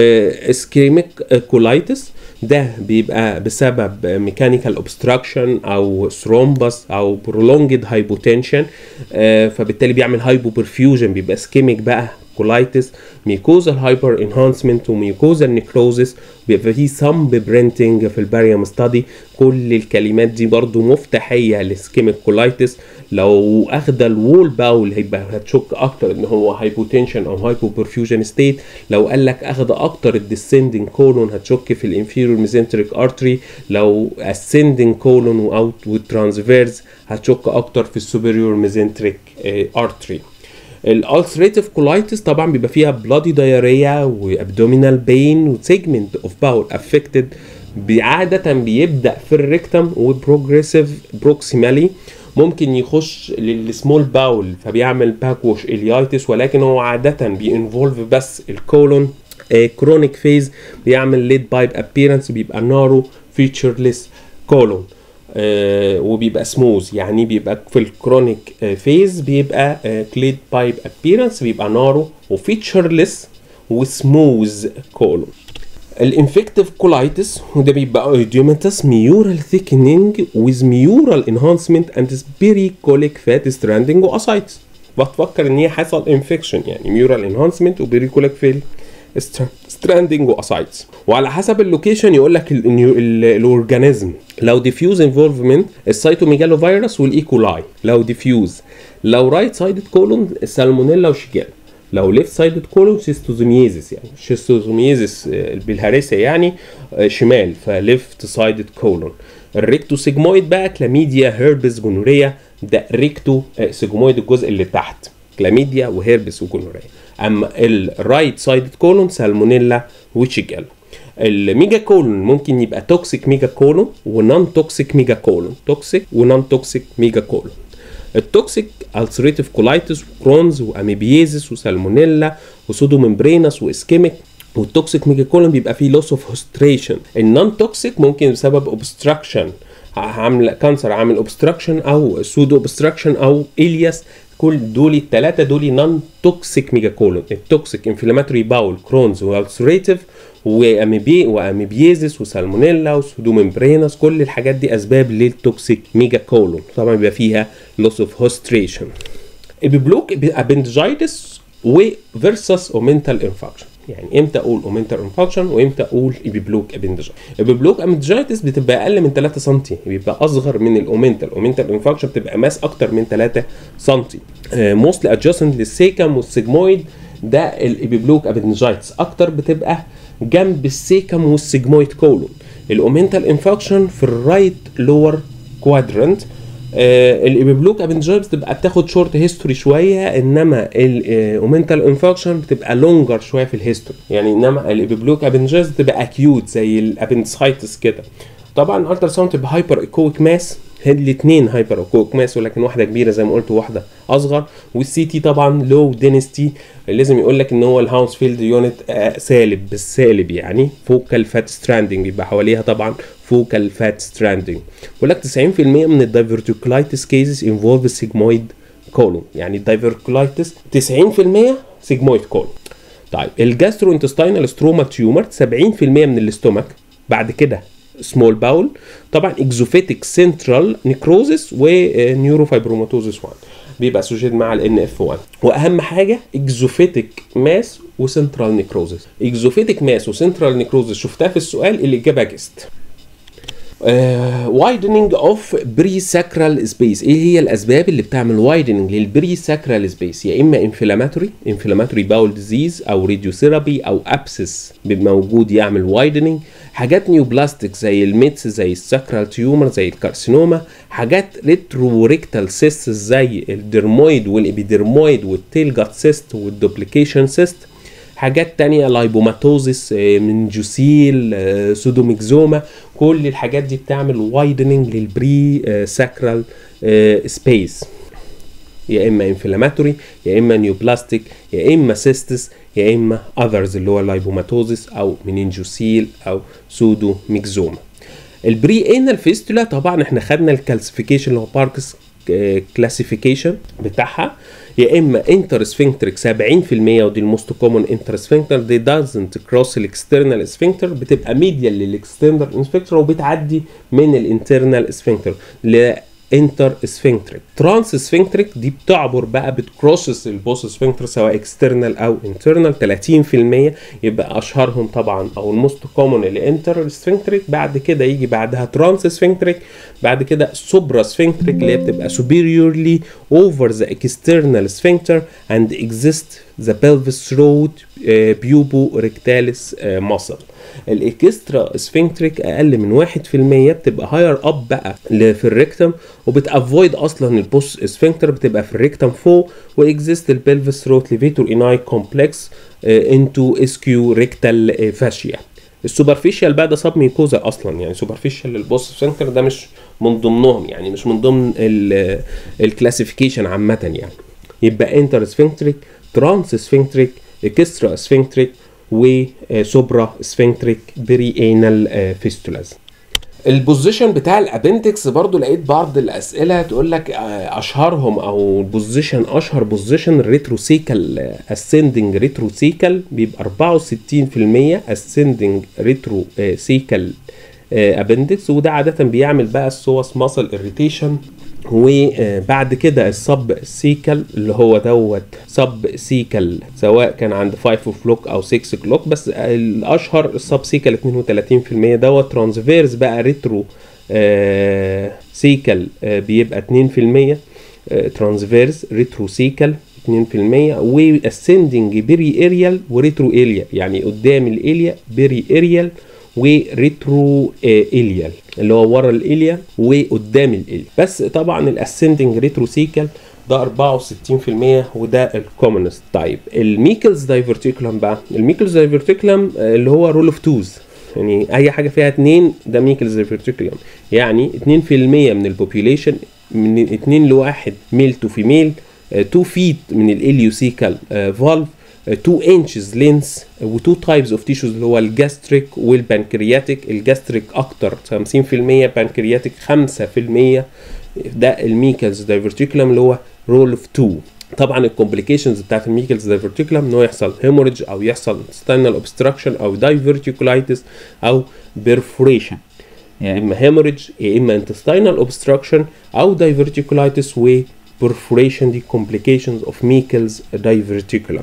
اسكيميك كولايتس ده بيبقى بسبب ميكانيكال اوبستراكشن او ثرومبس او برولونجد هايبوتنشن فبالتالي بيعمل هايبو برفيوجن بيبقى اسكيميك بقى كولايتس ميكوزال هايبر انهانسمنت وميكوزال نيكروزس بيبقى فيه سم برينتنج في الباريوم ستادي كل الكلمات دي برضو مفتاحيه للسكيميك كولايتس لو اخد الوول باول هيبقى هتشك اكتر ان هو هايبوتنشن او هايبو برفيوجن ستيت لو قال لك اخد اكتر الديسندنج كولون هتشك في الانفيريور ميزنتريك ارتري لو اسندنج كولون واوت والترانسفيرز هتشك اكتر في السوبريور ميزنتريك ارتري الالسريتيف كولايتس طبعا بيبقى فيها بلادي دايريا وابدومينال بين وسيجمنت اوف باول افكتد عادة بيبدأ في الريكتم وبروجريسيف بروكسيمالي ممكن يخش للسمول باول فبيعمل باكوش اليايتس ولكن هو عادة بينفولف بس الكولون كرونيك فيز بيعمل ليد بايب ابيرنس بيبقى نارو فيتشرلس كولون آه وبيبقى سموز يعني بيبقى في الكرونيك آه فيز بيبقى آه كليد بايب ابيرنس بيبقى نارو وفيتشرلس وسموز كولون الانفكتيف كولايتس وده بيبقى ايديوماتس ميورال ثيكنينج ويز ميورال انهانسمنت اند سبيريكوليك فات ستراندنج واسايتس بتفكر ان هي حصل انفكشن يعني ميورال انهانسمنت وبيريكوليك فيل ستراندنج واسايتس وعلى حسب اللوكيشن يقول لك الاورجانيزم لو ديفيوز انفولفمنت السيتوميجالو فيروس والايكولاي لو ديفيوز لو رايت سايدد كولون السالمونيلا وشيجيلا لو ليفت سايدد كولون شيستوزوميزيس يعني شيستوزوميزيس بالهرسه يعني شمال فليفت سايدد كولون الريكتو سيجمويد بقى كلاميديا هيربس جونوريا ده ريكتو سيجمويد الجزء اللي تحت كلاميديا وهيربس وجونوريا اما الرايت سايدد كولون سالمونيلا وشيجيلا الميجا كولون ممكن يبقى توكسيك ميجا كولون ونون توكسيك ميجا كولون توكسيك ونون توكسيك ميجا كولون التوكسيك السريتيف كولايتس وكرونز واميبييزس وسالمونيلا وسودو ممبرينس واسكيميك والتوكسيك ميجا كولون بيبقى فيه لوس اوف هوستريشن النون توكسيك ممكن بسبب اوبستراكشن عامل كانسر عامل اوبستراكشن او سودو اوبستراكشن او الياس كل دول الثلاثه دول نون توكسيك ميجا كولون التوكسيك انفلاماتوري باول كرونز والسريتيف واميبي واميبيزيس وسالمونيلا وسودوممبرينس كل الحاجات دي اسباب للتوكسيك ميجا كولون طبعا بيبقى فيها لوس اوف هوستريشن ابيبلوك ابندجايتس وفيرسس اومنتال انفكشن يعني امتى اقول اومنتال انفكشن وامتى اقول ابيبلوك ابندجايتس ابيبلوك ابندجايتس بتبقى اقل من 3 سم بيبقى اصغر من الاومنتال الاومنتال انفكشن بتبقى ماس اكتر من 3 سم موستلي ادجاستنت للسيكم والسيجمويد ده الابيبلوك ابندجايتس اكتر بتبقى جنب السيكم والسيجمويد كولون الاومنتال انفكشن في الرايت لور كوادرنت آه الابيبلوك ابنجايبس بتبقى بتاخد شورت هيستوري شويه انما الاومنتال انفكشن بتبقى لونجر شويه في الهيستوري يعني انما الابيبلوك ابنجايبس بتبقى اكيوت زي الابنسايتس كده طبعا الالترا ساوند تبقى هايبر ايكويك ماس الاثنين هايبر ايكويك ماس ولكن واحده كبيره زي ما قلت وواحده اصغر والسي تي طبعا لو دينستي لازم يقول لك ان هو الهاوس فيلد يونت سالب بالسالب يعني فوكال فات ستراندنج يبقى حواليها طبعا فوكال فات ستراندنج بيقول لك 90% من الدايفرتيكولايتس كيسز انفولف سيجمويد كولون يعني الدايفرتيكولايتس 90% سيجمويد كولون طيب الجاسترو انتستينال ستروما تيومر 70% من الاستومك بعد كده سمول باول طبعا اكزوفيتك سنترال نيكروزس ونيوروفايبروماتوزس 1 بيبقى اسوشيتد مع الان اف 1 واهم حاجه اكزوفيتك ماس وسنترال نيكروزس اكزوفيتك ماس وسنترال نيكروزس شفتها في السؤال الاجابه جست وايدنينج اوف بري ساكرال سبيس ايه هي الاسباب اللي بتعمل وايدنينج للبري ساكرال سبيس يا اما انفلاماتوري انفلاماتوري باول ديزيز او راديوثيرابي او ابسس موجود يعمل وايدنينج حاجات نيوبلاستيك زي الميتس زي الساكرال تيومر زي الكارسينوما حاجات ريترو ريكتال سيست زي الدرمويد والابيدرمويد والتيل جات سيست والدوبليكيشن سيست حاجات تانية لايبوماتوزيس منجوسيل سودوميكزوما كل الحاجات دي بتعمل وايدنينج للبري ساكرال سبيس يا اما انفلاماتوري يا اما نيوبلاستيك يا اما سيستس يا اما اذرز اللي هو لايبوماتوزيس او منينجوسيل او سودو ميكزوما البري انال فيستولا طبعا احنا خدنا الكالسيفيكيشن اللي هو باركس كلاسيفيكيشن بتاعها يا اما انتر سفنكتريك 70% ودي الموست كومن انتر سفنكتر دي دازنت كروس الاكسترنال سفنكتر بتبقى ميديال للاكسترنال سفنكتر وبتعدي من الانترنال سفنكتر انتر سفنكتريك ترانس سفنكتريك دي بتعبر بقى بتكروسس البوس سفنكتر سواء اكسترنال او انترنال 30% يبقى اشهرهم طبعا او الموست كومون الانتر سفنكتريك بعد كده يجي بعدها ترانس سفنكتريك بعد كده سوبرا سفنكتريك اللي هي بتبقى superiorly over the external sphincter and exist the pelvis throat بيوبو ريكتاليس muscle الاكسترا سفنكتريك اقل من 1% بتبقى هاير اب بقى في الريكتم وبتافويد اصلا البوست سفنكتر بتبقى في الريكتم فوق واكزيست البلفس ثروت ليفيتور اناي كومبلكس انتو اسكيو ريكتال فاشيا السوبرفيشال بقى ده سب ميكوزا اصلا يعني سوبرفيشال للبوست سفنكتر ده مش من ضمنهم يعني مش من ضمن الكلاسيفيكيشن عامه يعني يبقى انتر سفنكتريك ترانس سفنكتريك اكسترا سفنكتريك وسوبرا سفنكتريك بري انال فيستولاز البوزيشن بتاع الابندكس برضو لقيت بعض الاسئله تقول لك اشهرهم او البوزيشن اشهر بوزيشن الريتروسيكال اسندنج ريتروسيكال بيبقى 64% اسندنج ريتروسيكال ابندكس وده عاده بيعمل بقى السوس ماسل اريتيشن وبعد كده السب سيكل اللي هو دوت سب سيكل سواء كان عند 5 كلوك او 6 كلوك بس الاشهر السب سيكل 32% دوت ترانسفيرس بقى ريترو آه سيكل آه بيبقى 2% آه ترانسفيرس ريترو سيكل 2% والسندنج بيري اريال وريترو اريال يعني قدام الاليا بيري اريال وريترو اليال اللي هو ورا الاليا وقدام الاليا بس طبعا الاسندنج ريترو سيكل ده 64% وده الكومنست طيب الميكلز دايفرتيكولم بقى الميكلز دايفرتيكولم اللي هو رول اوف توز يعني اي حاجه فيها اتنين ده ميكلز دايفرتيكولم يعني 2% من البوبيوليشن من 2 لواحد ميل تو فيميل 2 فيت من الاليوسيكال فالف 2 انشز لينس و2 تايبس اوف تيشوز اللي هو الجاستريك والبنكرياتيك الجاستريك اكتر 50% بنكرياتيك 5% ده الميكلز دايفرتيكولم اللي هو رول اوف 2 طبعا الكومبليكيشنز بتاعت الميكلز دايفرتيكولم ان هو يحصل هيموريدج او يحصل ستاينال اوبستراكشن او دايفرتيكولايتس او بيرفوريشن يا اما هيموريدج يا اما intestinal obstruction او diverticulitis و perforation دي complications of Meckel's diverticulum.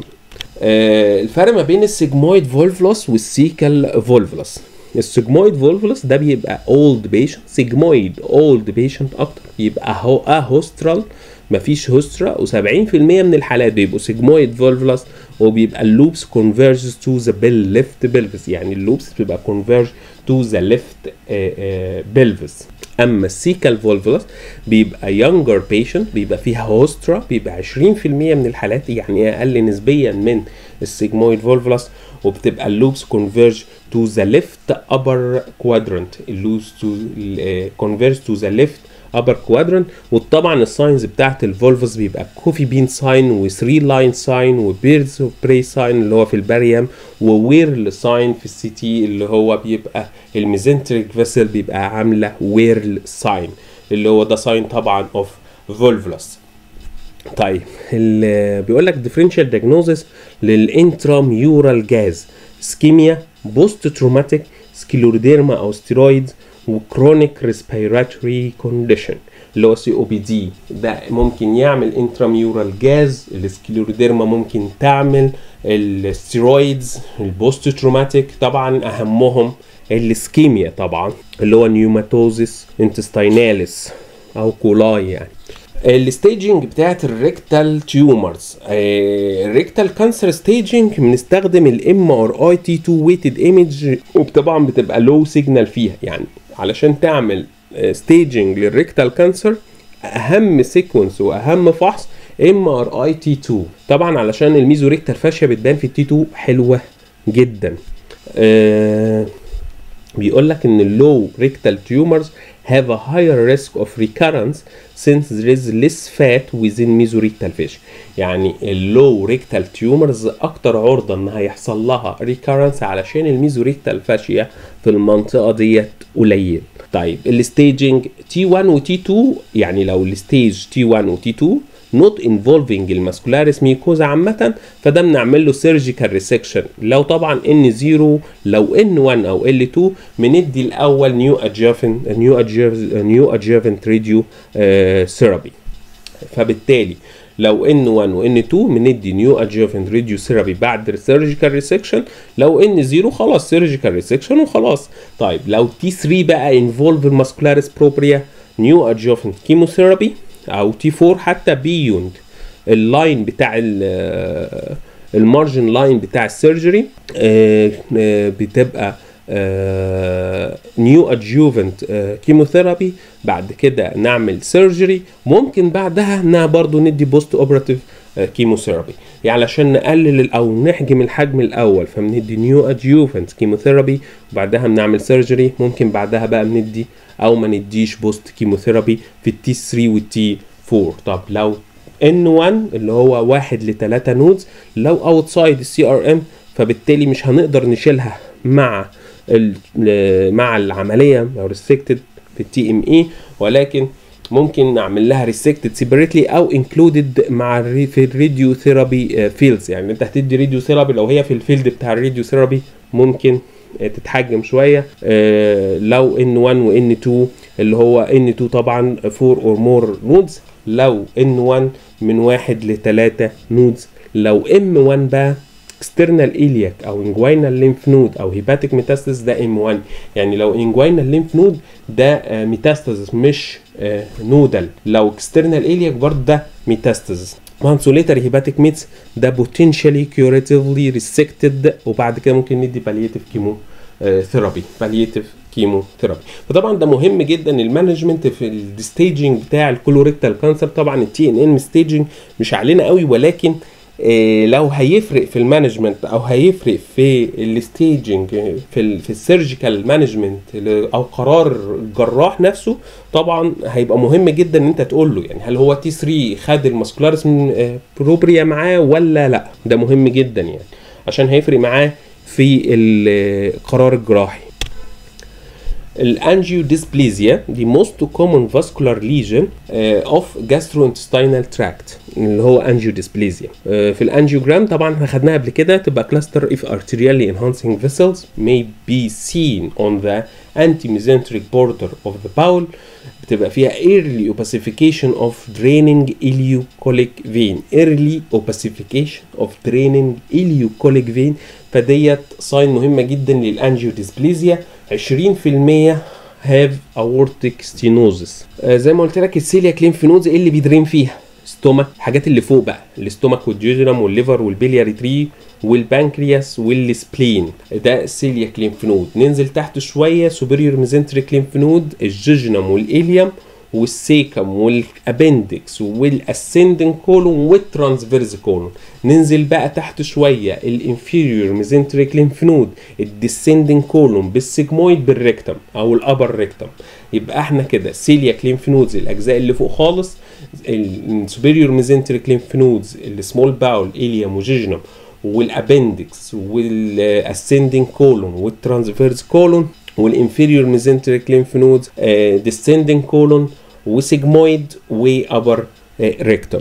آه الفرق ما بين السيجمويد فولفلوس والسيكال فولفلوس السيجمويد فولفلوس ده بيبقى اولد بيشنت سيجمويد اولد بيشنت اكتر يبقى هو اهوسترال مفيش هوسترا و70% من الحالات بيبقوا سيجمويد فولفلوس وبيبقى اللوبس كونفيرجز تو ذا بيل ليفت بلفس يعني اللوبس بتبقى كونفيرج تو ذا ليفت بلفس اما السيكال فولفلس بيبقى يونجر بيشنت بيبقى فيها هوسترا بيبقى 20% من الحالات يعني اقل نسبيا من السيجمويد فولفلس وبتبقى اللوبس كونفيرج تو ذا ليفت ابر كوادرنت اللوبس تو كونفيرج تو ذا ليفت upper quadrant وطبعا الساينز بتاعت الفولفز بيبقى كوفي بين ساين و3 لاين ساين وبيردز اوف براي ساين اللي هو في البريم وويرل ساين في السي تي اللي هو بيبقى الميزنتريك فيسل بيبقى عامله ويرل ساين اللي هو ده ساين طبعا اوف فولفلس طيب بيقول لك ديفرنشال دياجنوزس للانتراميورال جاز سكيميا بوست تروماتيك سكلوروديرما او ستيرويدز وكرونيك ريسبيراتوري كونديشن اللي هو سي او بي دي ده ممكن يعمل انتراميورال جاز السكليروديرما ممكن تعمل الستيرويدز البوست تروماتيك طبعا اهمهم السكيميا طبعا اللي هو نيوماتوزيس انتستيناليس او كولاي يعني الستيجنج بتاعت الريكتال تيومرز الريكتال كانسر ستيجنج بنستخدم الام ار اي تي 2 ويتد ايمج وطبعا بتبقى لو سيجنال فيها يعني علشان تعمل ستيجنج للريكتال كانسر اهم سيكونس واهم فحص ام ار اي تي 2 طبعا علشان الميزو ريكتال فاشيا بتبان في التي 2 حلوه جدا أه بيقول لك ان اللو ريكتال تيومرز have a higher risk of recurrence since there is less fat within mesorectal fascia يعني اللو ريكتال تيومرز اكتر عرضه ان هيحصل لها recurrence علشان الميزوريكتال فاشيا في المنطقه ديت قليل طيب الستيجنج تي 1 وتي 2 يعني لو الستيج تي 1 وتي 2 نوت انفولفنج الماسكولاريس ميكوزا عامة فده بنعمل له سيرجيكال ريسكشن لو طبعا ان 0 لو ان 1 او ال 2 بندي الاول نيو ادجافن نيو نيو ادجافنت راديو ثيرابي فبالتالي لو ان 1 وان 2 بندي نيو ادجافنت راديو ثيرابي بعد سيرجيكال ريسكشن لو ان 0 خلاص سيرجيكال ريسكشن وخلاص طيب لو تي 3 بقى انفولف الماسكولاريس بروبريا نيو ادجافنت كيموثيرابي او تي 4 حتى بيوند اللاين بتاع المارجن لاين بتاع السيرجري بتبقى نيو ادجوفنت كيموثيرابي بعد كده نعمل سيرجري ممكن بعدها انها برضو ندي بوست اوبراتيف كيموثيرابي يعني علشان نقلل او نحجم الحجم الاول فبندي نيو ادجوفنت كيموثيرابي وبعدها بنعمل سيرجري ممكن بعدها بقى بندي او ما نديش بوست كيموثيرابي في التي 3 والتي 4 طب لو ان 1 اللي هو واحد لثلاثة نودز لو اوتسايد السي ار ام فبالتالي مش هنقدر نشيلها مع مع العمليه او ريستريكتد في التي ام اي ولكن ممكن نعمل لها ريستريكتد سيبريتلي او انكلودد مع في الراديو ثيرابي فيلدز يعني انت هتدي راديو ثيرابي لو هي في الفيلد بتاع الراديو ثيرابي ممكن تتحجم شويه لو ان 1 وان 2 اللي هو ان 2 طبعا 4 اور مور نودز لو ان 1 من واحد لثلاثة نودز لو ام 1 بقى اكسترنال ايلياك او انجوينال ليمف نود او هيباتيك ميتاستاسيس ده ام 1 يعني لو انجوينال ليمف نود ده ميتاستاسيس مش نودال لو اكسترنال ايلياك برضه ده ميتاستاسيس مانسوليتري هيباتيك ميتس ده بوتنشالي كيوريتيفلي ريسكتد وبعد كده ممكن ندي بالياتيف كيمو ثيرابي بالياتيف كيمو ثيرابي فطبعا ده مهم جدا المانجمنت في الستيجنج بتاع الكولوريكتال كانسر طبعا التي ان ان ستيجنج مش علينا قوي ولكن إيه لو هيفرق في المانجمنت او هيفرق في الستيجنج في ال في السيرجيكال مانجمنت او قرار الجراح نفسه طبعا هيبقى مهم جدا ان انت تقول له يعني هل هو تي 3 خد الماسكولاريس بروبريا معاه ولا لا ده مهم جدا يعني عشان هيفرق معاه في القرار الجراحي الانجيو ديسبليزيا دي most common vascular lesion uh, of gastrointestinal tract اللي هو انجيو ديسبليزيا uh, في الانجيوجرام طبعا احنا خدناها قبل كده تبقى cluster if arterially enhancing vessels may be seen on the anti-mesenteric border of the bowel بتبقى فيها early opacification of draining ileocolic vein early opacification of draining ileocolic vein فديت ساين مهمه جدا للانجيو ديسبليزيا 20% have aortic stenosis آه زي ما قلت لك السيلياك ليمف نودز ايه اللي بيدرين فيها ستومك الحاجات اللي فوق بقى الاستومك والجيجرام والليفر والبيلياري تري والبنكرياس والسبلين ده السيلياك ليمف نود ننزل تحت شويه سوبريور ميزنتريك ليمف نود الجيجنم والإليوم والسيكم والابندكس والاسندنج كولون والترانسفيرز كولون ننزل بقى تحت شويه الانفيريور ميزنتريك ليمف نود الديسندنج كولون بالسيجمويد بالريكتم او الابر ريكتم يبقى احنا كده سيلياك ليمف نودز الاجزاء اللي فوق خالص السوبريور ميزنتريك ليمف نودز السمول باول اليوم وجيجنم والابندكس والاسندنج كولون والترانسفيرز كولون والانفيريور ميزنتريك ليمف نودز ديسندنج كولون وسيجمويد وابر ريكتوم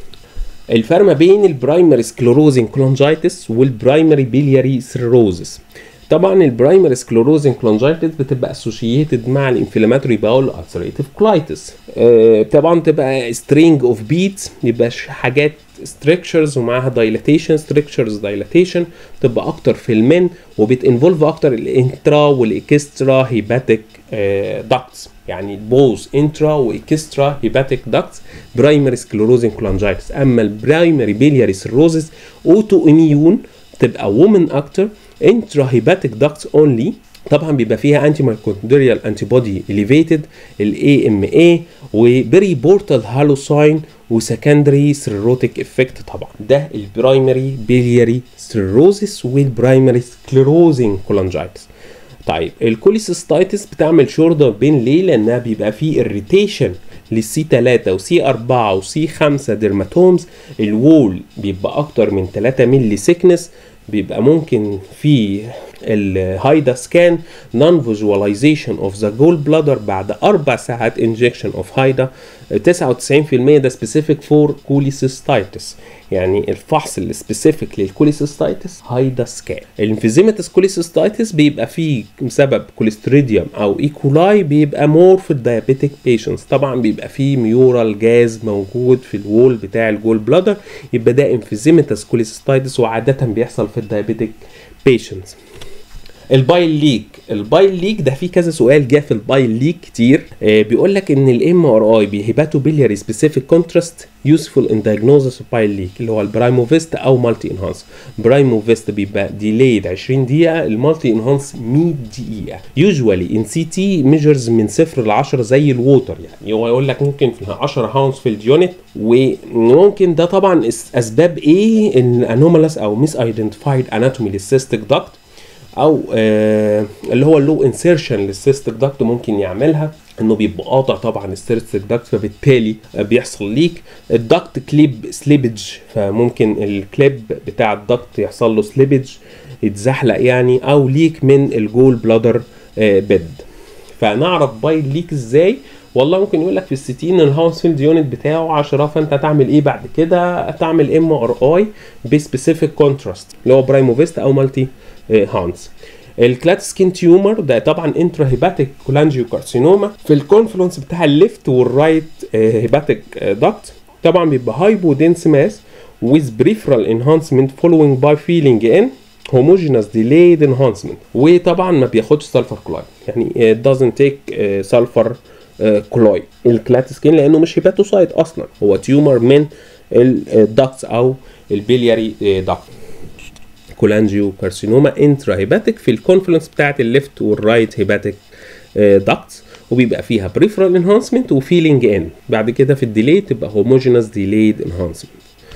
الفرق ما بين البرايمري سكلوروزين كلونجايتس والبرايمري بيلياري سيروزس طبعا البرايمري سكلوروزين كلونجايتس بتبقى اسوشيتد مع الانفلاماتوري باول السريتيف كولايتس أه طبعا تبقى سترينج اوف بيتس يبقى حاجات ستريكشرز ومعاها دايلاتيشن ستريكشرز دايلاتيشن تبقى اكتر في المن وبتنفولف اكتر الانترا والاكسترا هيباتيك داكتس يعني بوز انترا واكسترا هيباتيك داكتس برايمري سكلوروزين كولانجايتس اما البرايمري بيلياري سيروزس اوتو اميون تبقى وومن اكتر انترا هيباتيك داكتس اونلي طبعا بيبقى فيها انتي مايكوندريال انتي بودي اليفيتد الاي ام اي وبري بورتال هالوساين وسكندري سيروتيك افكت طبعا ده البرايمري بيلياري سيروزس والبرايمري سكليروزين كولانجايتس طيب الكوليسيستايتس بتعمل شورده بين ليه لانها بيبقى فيه اريتيشن للسي 3 وسي 4 وسي 5 ديرماتومز الوول بيبقى اكتر من 3 مللي سيكنس بيبقى ممكن في الهايدا سكان نون فيجواليزيشن اوف ذا جول بلادر بعد اربع ساعات انجكشن اوف هايدا 99% ده سبيسيفيك فور كوليسيستايتس يعني الفحص السبيسيفيك للكوليسيستايتس هايدا سكان الانفيزيماتس كوليسيستايتس بيبقى فيه بسبب كوليستريديوم او ايكولاي بيبقى مور في الدايابيتيك بيشنتس طبعا بيبقى فيه ميورال جاز موجود في الوول بتاع الجول بلادر يبقى ده انفيزيماتس كوليسيستايتس وعاده بيحصل في الدايابيتيك بيشنتس البايل ليك البايل ليك ده في كذا سؤال جه في البايل ليك كتير آه بيقول لك ان الام ار اي بهيباتو بيلياري سبيسيفيك كونتراست يوسفول ان دايجنوزس اوف بايل ليك اللي هو البرايموفيست او مالتي انهانس برايموفيست بيبقى ديليد 20 دقيقه المالتي انهانس 100 دقيقه يوجوالي ان سي تي ميجرز من 0 ل 10 زي الووتر يعني هو يقول لك ممكن في 10 هاونز في اليونت وممكن ده طبعا اسباب ايه الانومالس او ميس ايدنتيفايد اناتومي للسيستيك داكت او آه اللي هو اللو انسيرشن للسيستيك داكت ممكن يعملها انه بيبقى قاطع طبعا السيستيك داكت فبالتالي بيحصل ليك الداكت كليب سليبج فممكن الكليب بتاع الداكت يحصل له سليبج يتزحلق يعني او ليك من الجول بلادر آه بيد فنعرف باي ليك ازاي والله ممكن يقول لك في الستين الهاوس فيلد يونت بتاعه 10 فانت هتعمل ايه بعد كده تعمل ام ار اي بسبيسيفيك كونتراست اللي هو برايموفيست او مالتي هانس الكلات سكين تيومر ده طبعا انترا هيباتيك كولانجيو كارسينوما في الكونفلونس بتاع الليفت والرايت هيباتيك داكت طبعا بيبقى هايبو دنس ماس with peripheral enhancement following by feeling in homogeneous delayed enhancement وطبعا ما بياخدش سلفر كلورايد يعني it doesn't take سلفر كلورايد الكلات سكين لانه مش هيباتوسايت اصلا هو تيومر من الداكتس او البيلياري داكت كولانجيو كارسينوما انترا هيباتيك في الكونفلنس بتاعت الليفت والرايت هيباتيك داكتس وبيبقى فيها بريفرال انهانسمنت وفيلينج ان بعد كده في الديلي تبقى هوموجينوس ديليد انهانسمنت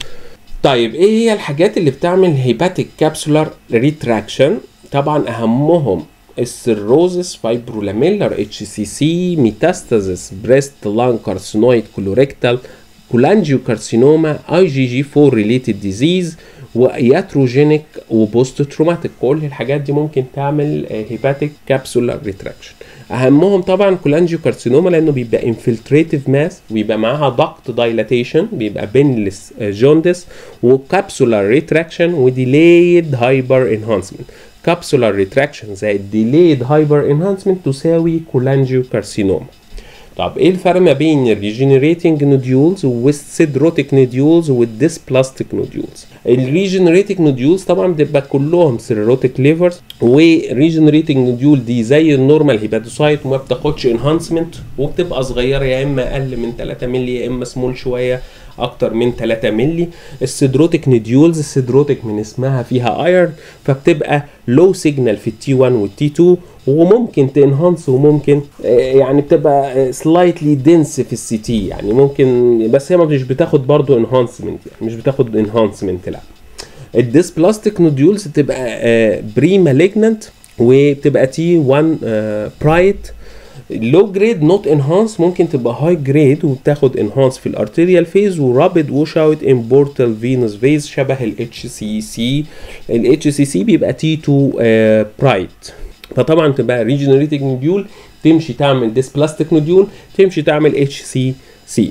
طيب ايه هي الحاجات اللي بتعمل هيباتيك كابسولار ريتراكشن طبعا اهمهم السيروزس فايبرولاميلر اتش سي سي ميتاستازيس بريست لان كارسينويد كولوريكتال كولانجيو كارسينوما اي جي جي 4 ريليتد ديزيز وياتروجينيك وبوست تروماتيك كل الحاجات دي ممكن تعمل هيباتيك كابسولار ريتراكشن اهمهم طبعا كولانجيو كارسينوما لانه بيبقى انفلتريتيف ماس ويبقى معاها ضغط دايلاتيشن بيبقى بينلس جوندس وكابسولار ريتراكشن وديليد هايبر انهانسمنت كابسولار ريتراكشن زائد ديليد هايبر انهانسمنت تساوي كولانجيو كارسينوما طب ايه الفرق ما بين الريجنريتنج نوديولز والسيدروتيك نوديولز والديسبلاستيك نوديولز الريجنريتنج نوديولز طبعا بتبقى كلهم سيروتيك ليفرز والريجنريتنج نوديول دي زي النورمال هيباتوسايت وما بتاخدش انهانسمنت وبتبقى صغيره يا اما اقل من 3 مللي يا اما سمول شويه اكتر من 3 مللي السيدروتيك نوديولز السيدروتيك من اسمها فيها ايرن فبتبقى لو سيجنال في التي 1 والتي 2 وممكن تنهانس وممكن يعني بتبقى سلايتلي دنس في السي تي يعني ممكن بس هي مش بتاخد برضو انهانسمنت يعني مش بتاخد انهانسمنت لا الديسبلاستيك نوديولز بتبقى بري مالجننت وبتبقى تي 1 برايت لو جريد نوت انهانس ممكن تبقى هاي جريد وبتاخد انهانس في الارتيريال فيز ورابد ووش اوت ان بورتال فينوس فيز شبه الاتش سي سي الاتش سي سي بيبقى تي 2 برايت فطبعا تبقى ريجنريتنج نوديول تمشي تعمل ديسبلاستيك نوديول تمشي تعمل اتش سي سي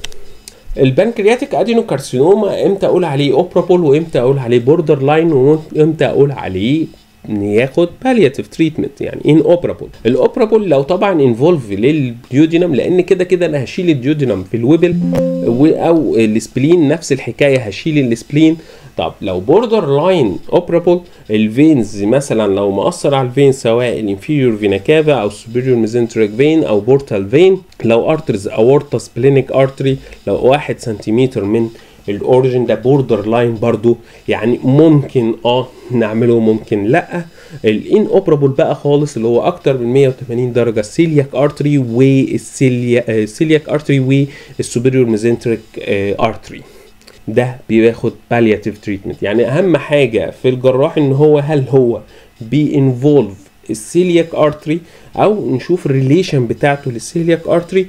البنكرياتيك ادينوكارسينوما امتى اقول عليه اوبرابول وامتى اقول عليه بوردر لاين وامتى اقول عليه ياخد بالياتيف تريتمنت يعني ان اوبرابول الاوبرابول لو طبعا انفولف للديودينم لان كده كده انا هشيل الديودينم في الويبل او السبلين نفس الحكايه هشيل السبلين طب لو بوردر لاين اوبرابل الفينز مثلا لو مأثر على الفين سواء الانفيريور فينا كافا او سوبيريور ميزنتريك فين او بورتال فين لو ارترز اورتا سبلينيك ارتري لو واحد سنتيمتر من الاوريجن ده بوردر لاين برضو يعني ممكن اه نعمله ممكن لا الان اوبرابل بقى خالص اللي هو اكتر من 180 درجه السيلياك ارتري والسيليا السيلياك ارتري والسوبيريور ميزنتريك ارتري ده بياخد بالياتيف تريتمنت يعني اهم حاجه في الجراح ان هو هل هو بينفولف السيلياك ارتري او نشوف الريليشن بتاعته للسيلياك ارتري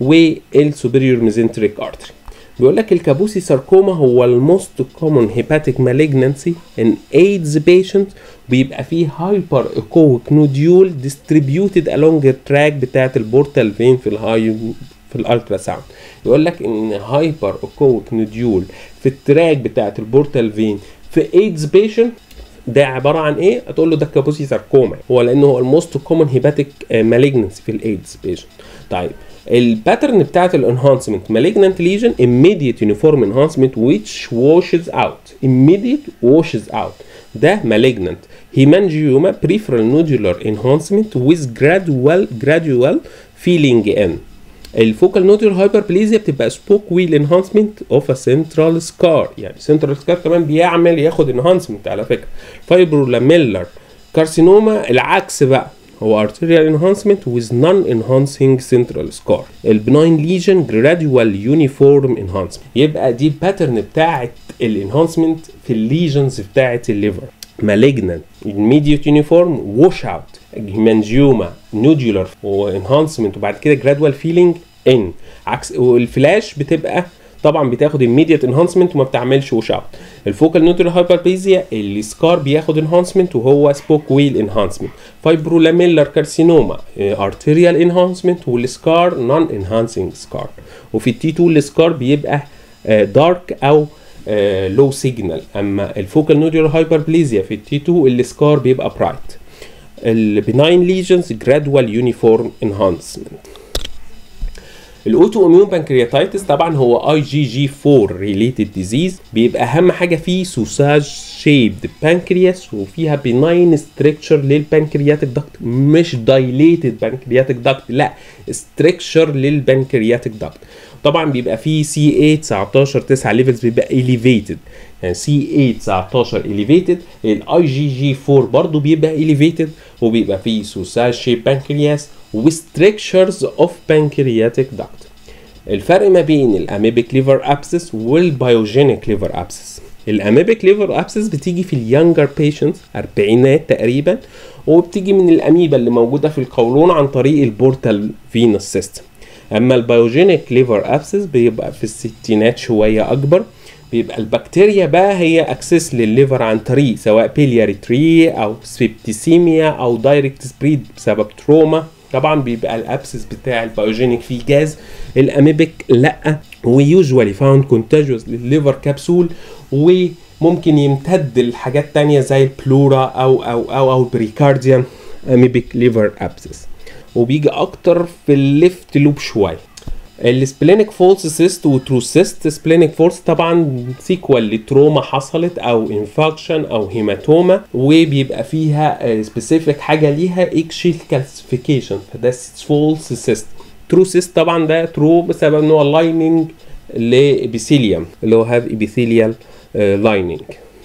والسوبيريور ميزنتريك ارتري بيقول لك الكابوسي ساركوما هو الموست كومون هيباتيك مالجنسي ان ايدز بيشنت بيبقى فيه هايبر ايكويك نوديول ديستريبيوتد along التراك بتاعت البورتال فين في الهاي في الالترا ساوند يقول لك ان هايبر ايكويك نوديول في التراك بتاعت البورتال فين في ايدز بيشنت ده عباره عن ايه؟ هتقول له ده كابوسي ساركوما هو لانه هو الموست كومون هيباتيك مالجنسي في الايدز بيشنت طيب الباترن بتاعت الانهانسمنت malignant lesion immediate uniform enhancement which washes out immediate washes out ده malignant hemangioma peripheral nodular enhancement with gradual gradual feeling in الفوكال نودولار هايبربليزيا بتبقى سبوك ويل انهانسمنت اوف ا سنترال سكار يعني سنترال سكار كمان بيعمل ياخد انهانسمنت على فكره فايبرولاميلر كارسينوما العكس بقى هو arterial enhancement with non-enhancing central scar البناين ليجن gradual uniform enhancement يبقى دي الباترن بتاعت الانهانسمنت في الليجنز بتاعت الليفر malignant immediate uniform wash out hemangioma nodular وانهانسمنت وبعد كده gradual feeling in عكس والفلاش بتبقى طبعا بتاخد immediate enhancement وما بتعملش وش اوت الفوكال نوترال هايبربليزيا السكار بياخد انهانسمنت وهو سبوك ويل انهانسمنت فايبرولاميلر كارسينوما ارتيريال انهانسمنت والسكار نون انهانسنج سكار وفي التي 2 السكار بيبقى دارك او لو سيجنال اما الفوكال نودولار هايبربليزيا في التي 2 السكار بيبقى برايت البناين ليجنز جرادوال يونيفورم انهانسمنت الاوتو اميون بانكرياتايتس طبعا هو اي جي جي 4 ريليتد ديزيز بيبقى اهم حاجه فيه سوساج شيبد بانكرياس وفيها بناين ستركشر للبانكرياتيك دكت مش دايليتد بانكرياتيك دكت لا ستركشر للبانكرياتيك دكت طبعا بيبقى فيه سي 8 19 9 ليفلز بيبقى اليفيتد يعني سي 8 19 اليفيتد الاي جي جي 4 برضه بيبقى اليفيتد وبيبقى فيه سوساج شيب بانكرياس وستركشرز اوف بانكرياتيك داكت الفرق ما بين الاميبيك ليفر ابسس والبايوجينيك ليفر ابسس الاميبيك ليفر ابسس بتيجي في اليانجر بيشنتس اربعينات تقريبا وبتيجي من الاميبا اللي موجوده في القولون عن طريق البورتال فينوس سيستم اما البايوجينيك ليفر ابسس بيبقى في الستينات شويه اكبر بيبقى البكتيريا بقى هي اكسس للليفر عن طريق سواء بيلياري تري او سبيبتيسيميا او دايركت سبريد بسبب تروما طبعا بيبقى الابسس بتاع البايوجينيك فيه جاز الاميبك لا ويوجوالي فاوند كونتاجوس للليفر كبسول وممكن يمتد لحاجات تانية زي البلورا او او او او البريكارديوم اميبك ليفر ابسس وبيجي اكتر في الليفت لوب شويه السبلينيك فولس سيست وترو سيست سبلينيك فولس طبعا سيكوال لتروما حصلت او انفكشن او هيماتوما وبيبقى فيها سبيسيفيك حاجه ليها اكشيل كالسيفيكيشن فده فولس سيست ترو سيست طبعا ده ترو بسبب ان هو لايننج لابيثيليوم اللي هو هاف ابيثيليال لايننج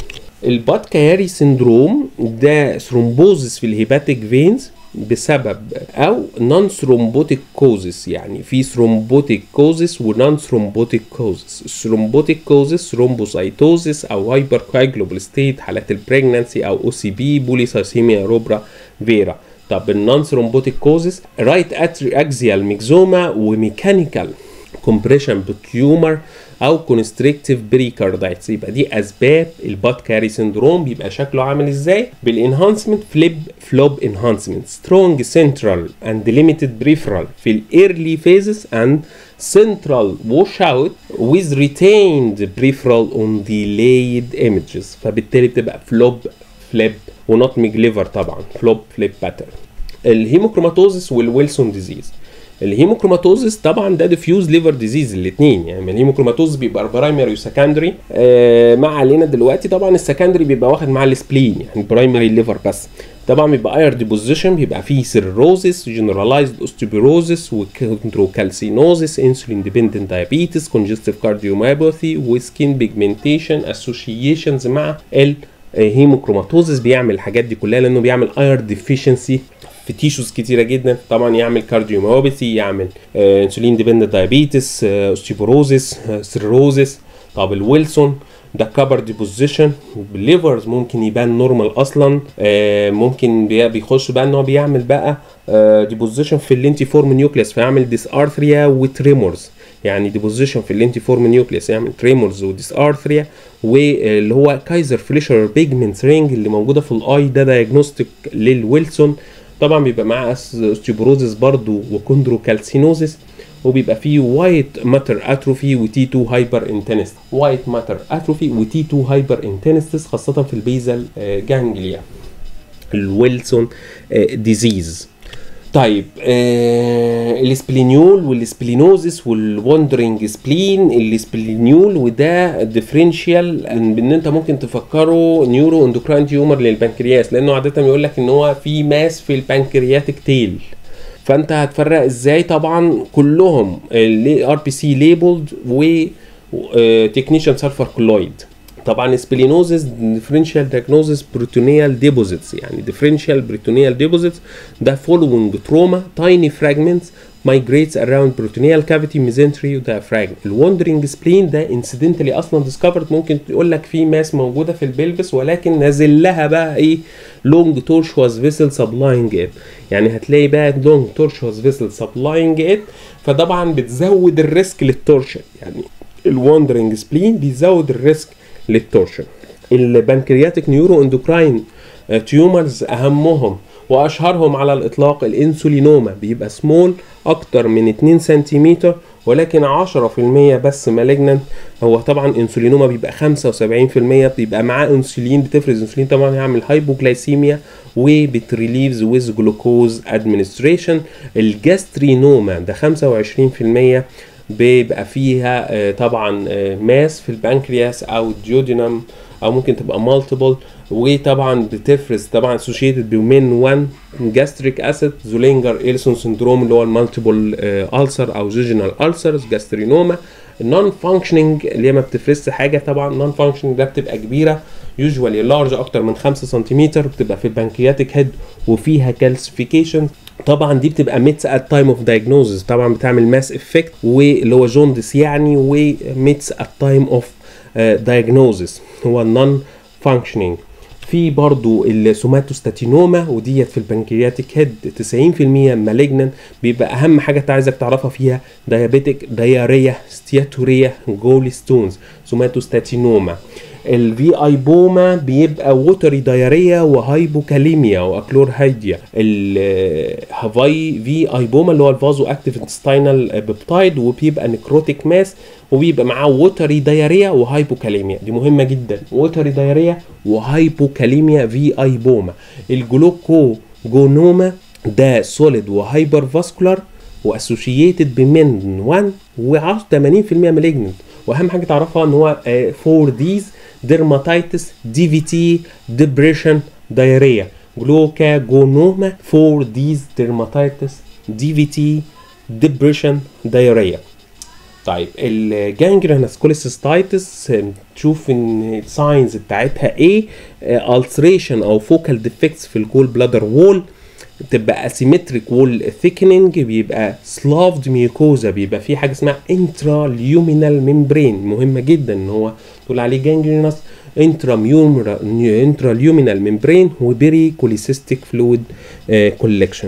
البات كياري سندروم ده ثرومبوزس في الهيباتيك فينز بسبب او نون ثرومبوتيك كوزس يعني في ثرومبوتيك كوزس ونون ثرومبوتيك كوزس الثرومبوتيك كوزس ثرومبوسايتوزس او هايبر كواجلوبال ستيت حالات البريجنانسي او او سي بي بوليسايسيميا روبرا فيرا طب النون ثرومبوتيك كوزس رايت اتري اكزيال ميكزوما وميكانيكال كومبريشن بتيومر او كونستريكتيف بريكاردايتس يبقى دي اسباب البات كاري سندروم بيبقى شكله عامل ازاي بالانهانسمنت فليب فلوب انهانسمنت سترونج سنترال اند ليميتد بريفرال في الايرلي فيزز اند central washout with retained peripheral on delayed images فبالتالي بتبقى فلوب فليب ونوتميج ليفر طبعا فلوب فليب باترن الهيموكروماتوزس والويلسون ديزيز الهيموكروماتوزس طبعا ده ديفيوز ليفر ديزيز الاثنين يعني الهيموكروماتوزس بيبقى برايمري وسكندري آه ما علينا دلوقتي طبعا السكندري بيبقى واخد مع السبلين يعني برايمري ليفر بس طبعا بيبقى اير ديبوزيشن بيبقى فيه سيروزس جنرالايزد اوستيوبيروزس وكونتروكالسينوزس انسولين ديبندنت دايابيتس كونجستيف كارديومايوباثي وسكين بيجمنتيشن اسوشيشنز مع الهيموكروماتوزس بيعمل الحاجات دي كلها لانه بيعمل اير ديفيشنسي في تيشوز كتيره جدا طبعا يعمل كارديوميوباثي يعمل انسولين ديبندنت دايابيتس اوستيوبوروزس سيروزس طب الويلسون ده كبر ديبوزيشن الليفرز ممكن يبان نورمال اصلا آه ممكن بيخش بقى ان هو بيعمل بقى آه ديبوزيشن في اللينتي فورم نيوكليس فيعمل ديس ارثريا وتريمورز يعني ديبوزيشن في اللينتي فورم نيوكليس يعمل تريمورز وديس ارثريا واللي هو كايزر فليشر بيجمنت رينج اللي موجوده في الاي ده دايجنوستيك للويلسون طبعا بيبقى معاه اوستيوبروزس برضو وكوندروكالسينوزس وبيبقى فيه وايت ماتر اتروفي وتي 2 هايبر انتنست وايت ماتر اتروفي وتي 2 هايبر انتنستس خاصه في البيزل جانجليا الويلسون ديزيز طيب آه الاسبلينيول والاسبلينوزس والوندرنج سبلين الاسبلينيول وده ديفرنشال ان انت ممكن تفكره نيورو اندوكراين تيومر للبنكرياس لانه عاده بيقول لك ان هو في ماس في البنكرياتيك تيل فانت هتفرق ازاي طبعا كلهم ار بي سي ليبلد و تكنيشن سلفر كلويد طبعا سبلينوزس ديفرنشال دايجنوزس بروتونيال ديبوزيتس يعني ديفرنشال بروتونيال ديبوزيتس ده فولوينج تروما تايني فراجمنتس migrates around peritoneal cavity mesentery diaphragm الوندرنج سبلين ده انسيدنتالي اصلا ديسكفرد ممكن تقول لك في ماس موجوده في البلبس ولكن نازل لها بقى ايه لونج تورشواز فيسل سبلاينج ات يعني هتلاقي بقى لونج تورشواز فيسل سبلاينج ات فطبعا بتزود الريسك للتورشن يعني الوندرنج سبلين بيزود الريسك للتورشن البنكرياتيك نيورو اندوكراين تيومرز اهمهم واشهرهم على الاطلاق الانسولينوما بيبقى سمول اكتر من 2 سنتيمتر ولكن 10% بس مالجنانت هو طبعا انسولينوما بيبقى 75% بيبقى معاه انسولين بتفرز انسولين طبعا يعمل هايبوجلايسيميا وبتريليفز ويز جلوكوز ادمنستريشن الجاسترينوما ده 25% بيبقى فيها طبعا ماس في البنكرياس او الديودينم او ممكن تبقى مالتيبل وطبعا بتفرز طبعا اسوشيتد بمين 1 جاستريك اسيد زولينجر ايلسون سندروم اللي هو المالتيبل السر او جيجينال السرز جاسترينوما النون فانكشننج اللي هي ما بتفرزش حاجه طبعا نون فانكشننج ده بتبقى كبيره يوجوالي لارج اكتر من 5 سنتيمتر بتبقى في البنكرياتيك هيد وفيها كالسيفيكيشن طبعا دي بتبقى ميتس ات تايم اوف دايجنوزز طبعا بتعمل ماس افكت واللي هو جوندس يعني وميتس ات تايم اوف دايجنوزز هو نون فانكشننج في برضو السوماتوستاتينوما وديت في البنكرياتيك هيد 90% مالجنان بيبقى اهم حاجه انت عايزك تعرفها فيها ديابيتك دياريا ستياتوريا جولي ستونز سوماتوستاتينوما الفي ايبوما بيبقى ووتري دايريا وهايبوكاليميا واكلور هايديا الهافاي في ايبوما اللي هو الفازو اكتيف انتستينال بيبتايد وبيبقى نكروتيك ماس وبيبقى معاه ووتري دايريا وهايبوكاليميا دي مهمه جدا ووتري دايريا وهايبوكاليميا في ايبوما الجلوكو جونوما ده سوليد وهايبر فاسكولار واسوشيتد بمن 1 و 80% مالجنت واهم حاجه تعرفها ان هو 4 ديز ديرماتيتس دي في تي ديبريشن دايريا جلوكا جونوما 4 ديز ديرماتيتس دي في تي ديبريشن دايريا طيب الجانجرينس كوليسيستايتس تشوف ان الساينز بتاعتها ايه التريشن او فوكال ديفكتس في الجول بلادر وول بتبقى اسيمتريك وول ثيكننج بيبقى سلافد ميوكوزا بيبقى في حاجه اسمها انترا ليومينال ميمبرين مهمه جدا ان هو تقول عليه جانجرينس انترا انترا ليومينال ميمبرين وبيري كوليسيستيك فلويد كولكشن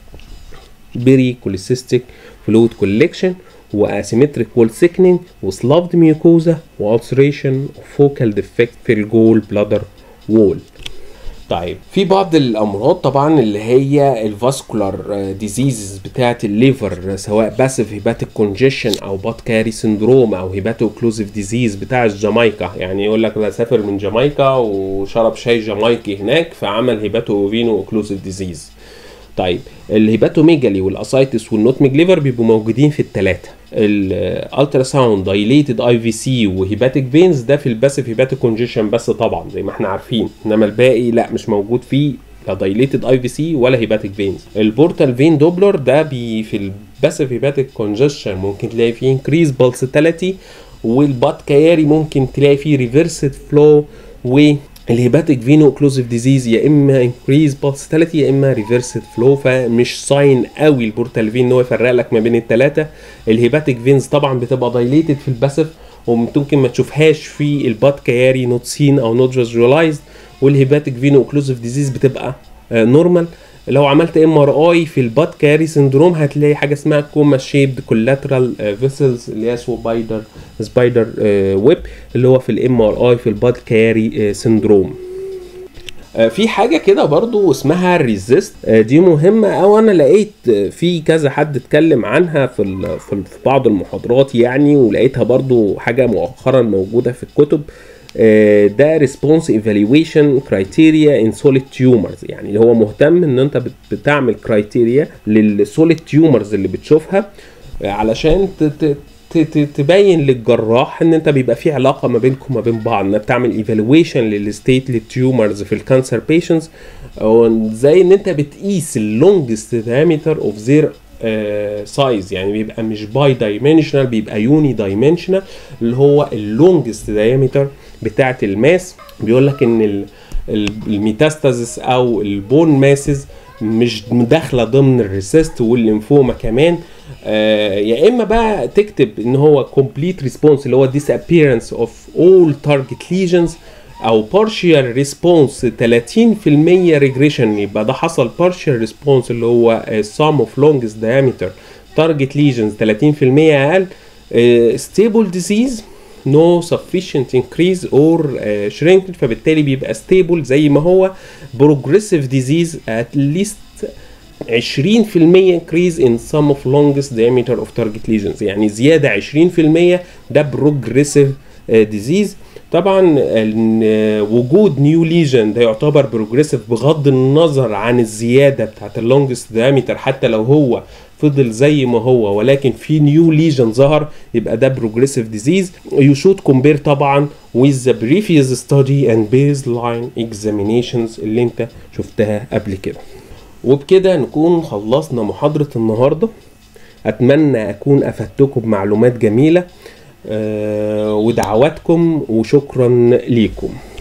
بيري كوليسيستيك فلويد كولكشن واسيمتريك وول سيكنينج وسلافد ميوكوزا والتريشن فوكال ديفكت في الجول بلادر وول طيب في بعض الامراض طبعا اللي هي الفاسكولار ديزيزز بتاعه الليفر سواء باسيف هيباتيك كونجيشن او بات كاري سندروم او هيباتو اوكلوزيف ديزيز بتاع جامايكا يعني يقول لك ده سافر من جامايكا وشرب شاي جامايكي هناك فعمل هيباتو فينو اوكلوزيف ديزيز طيب الهيباتوميجالي والاسايتس والنوتميج ليفر بيبقوا موجودين في الثلاثه الالترا ساوند دايليتد اي في سي وهيباتيك فينز ده في الباسيف هيباتيك كونجيشن بس طبعا زي ما احنا عارفين انما الباقي لا مش موجود فيه لا دايليتد اي في سي ولا هيباتيك فينز البورتال فين دوبلر ده بي في الباسيف هيباتيك كونجيشن ممكن تلاقي فيه انكريز بالسيتاليتي والبات كياري ممكن تلاقي فيه ريفرسد فلو و الهيباتيك فينو اوكلوزيف ديزيز يا اما انكريز بالستاليتي يا اما ريفرسد فلو فمش ساين قوي البورتال فين ان هو يفرق لك ما بين الثلاثه الهيباتيك فينز طبعا بتبقى دايليتد في الباسيف وممكن ما تشوفهاش في البات كياري نوت سين او نوت فيجواليزد والهيباتيك فينو اوكلوزيف ديزيز بتبقى نورمال لو عملت ام ار اي في البات كاري سندروم هتلاقي حاجه اسمها كوما شيبد كولاترال فيسلز اللي هي سبايدر سبايدر ويب اللي هو في الام ار اي في البات كاري سندروم في حاجه كده برضو اسمها ريزيست دي مهمه او انا لقيت في كذا حد اتكلم عنها في في بعض المحاضرات يعني ولقيتها برضو حاجه مؤخرا موجوده في الكتب ده ريسبونس ايفالويشن كرايتيريا ان سوليد تيومرز يعني اللي هو مهتم ان انت بتعمل كرايتيريا للسوليد تيومرز اللي بتشوفها علشان تبين للجراح ان انت بيبقى في علاقه ما بينكم وما بين بعض انك تعمل ايفالويشن للستيت للتيومرز في الكانسر بيشنتس زي ان انت بتقيس اللونجست دايمتر اوف زير سايز يعني بيبقى مش باي دايمنشنال بيبقى يوني دايمنشنال اللي هو اللونجست دايمتر بتاعه الماس بيقول لك ان الميتاستازيس او البون ماسز مش داخله ضمن الريسيست والليمفوما كمان آه يا اما بقى تكتب ان هو complete response اللي هو disappearance of all target lesions او partial response 30% regression يبقى ده حصل partial response اللي هو sum of longest diameter target lesions 30% اقل uh, stable disease no sufficient increase or uh, shrinkage فبالتالي بيبقى stable زي ما هو progressive disease at least 20% increase in sum of longest diameter of target lesions يعني زيادة 20% ده progressive uh, disease طبعا وجود نيو ليجن ده يعتبر بروجريسيف بغض النظر عن الزياده بتاعت اللونجست دايمتر حتى لو هو فضل زي ما هو ولكن في نيو ليجن ظهر يبقى ده بروجريسيف ديزيز يو شود كومبير طبعا with the previous study and baseline examinations اللي انت شفتها قبل كده وبكده نكون خلصنا محاضرة النهاردة أتمنى أكون أفدتكم بمعلومات جميلة أه ودعواتكم وشكرا ليكم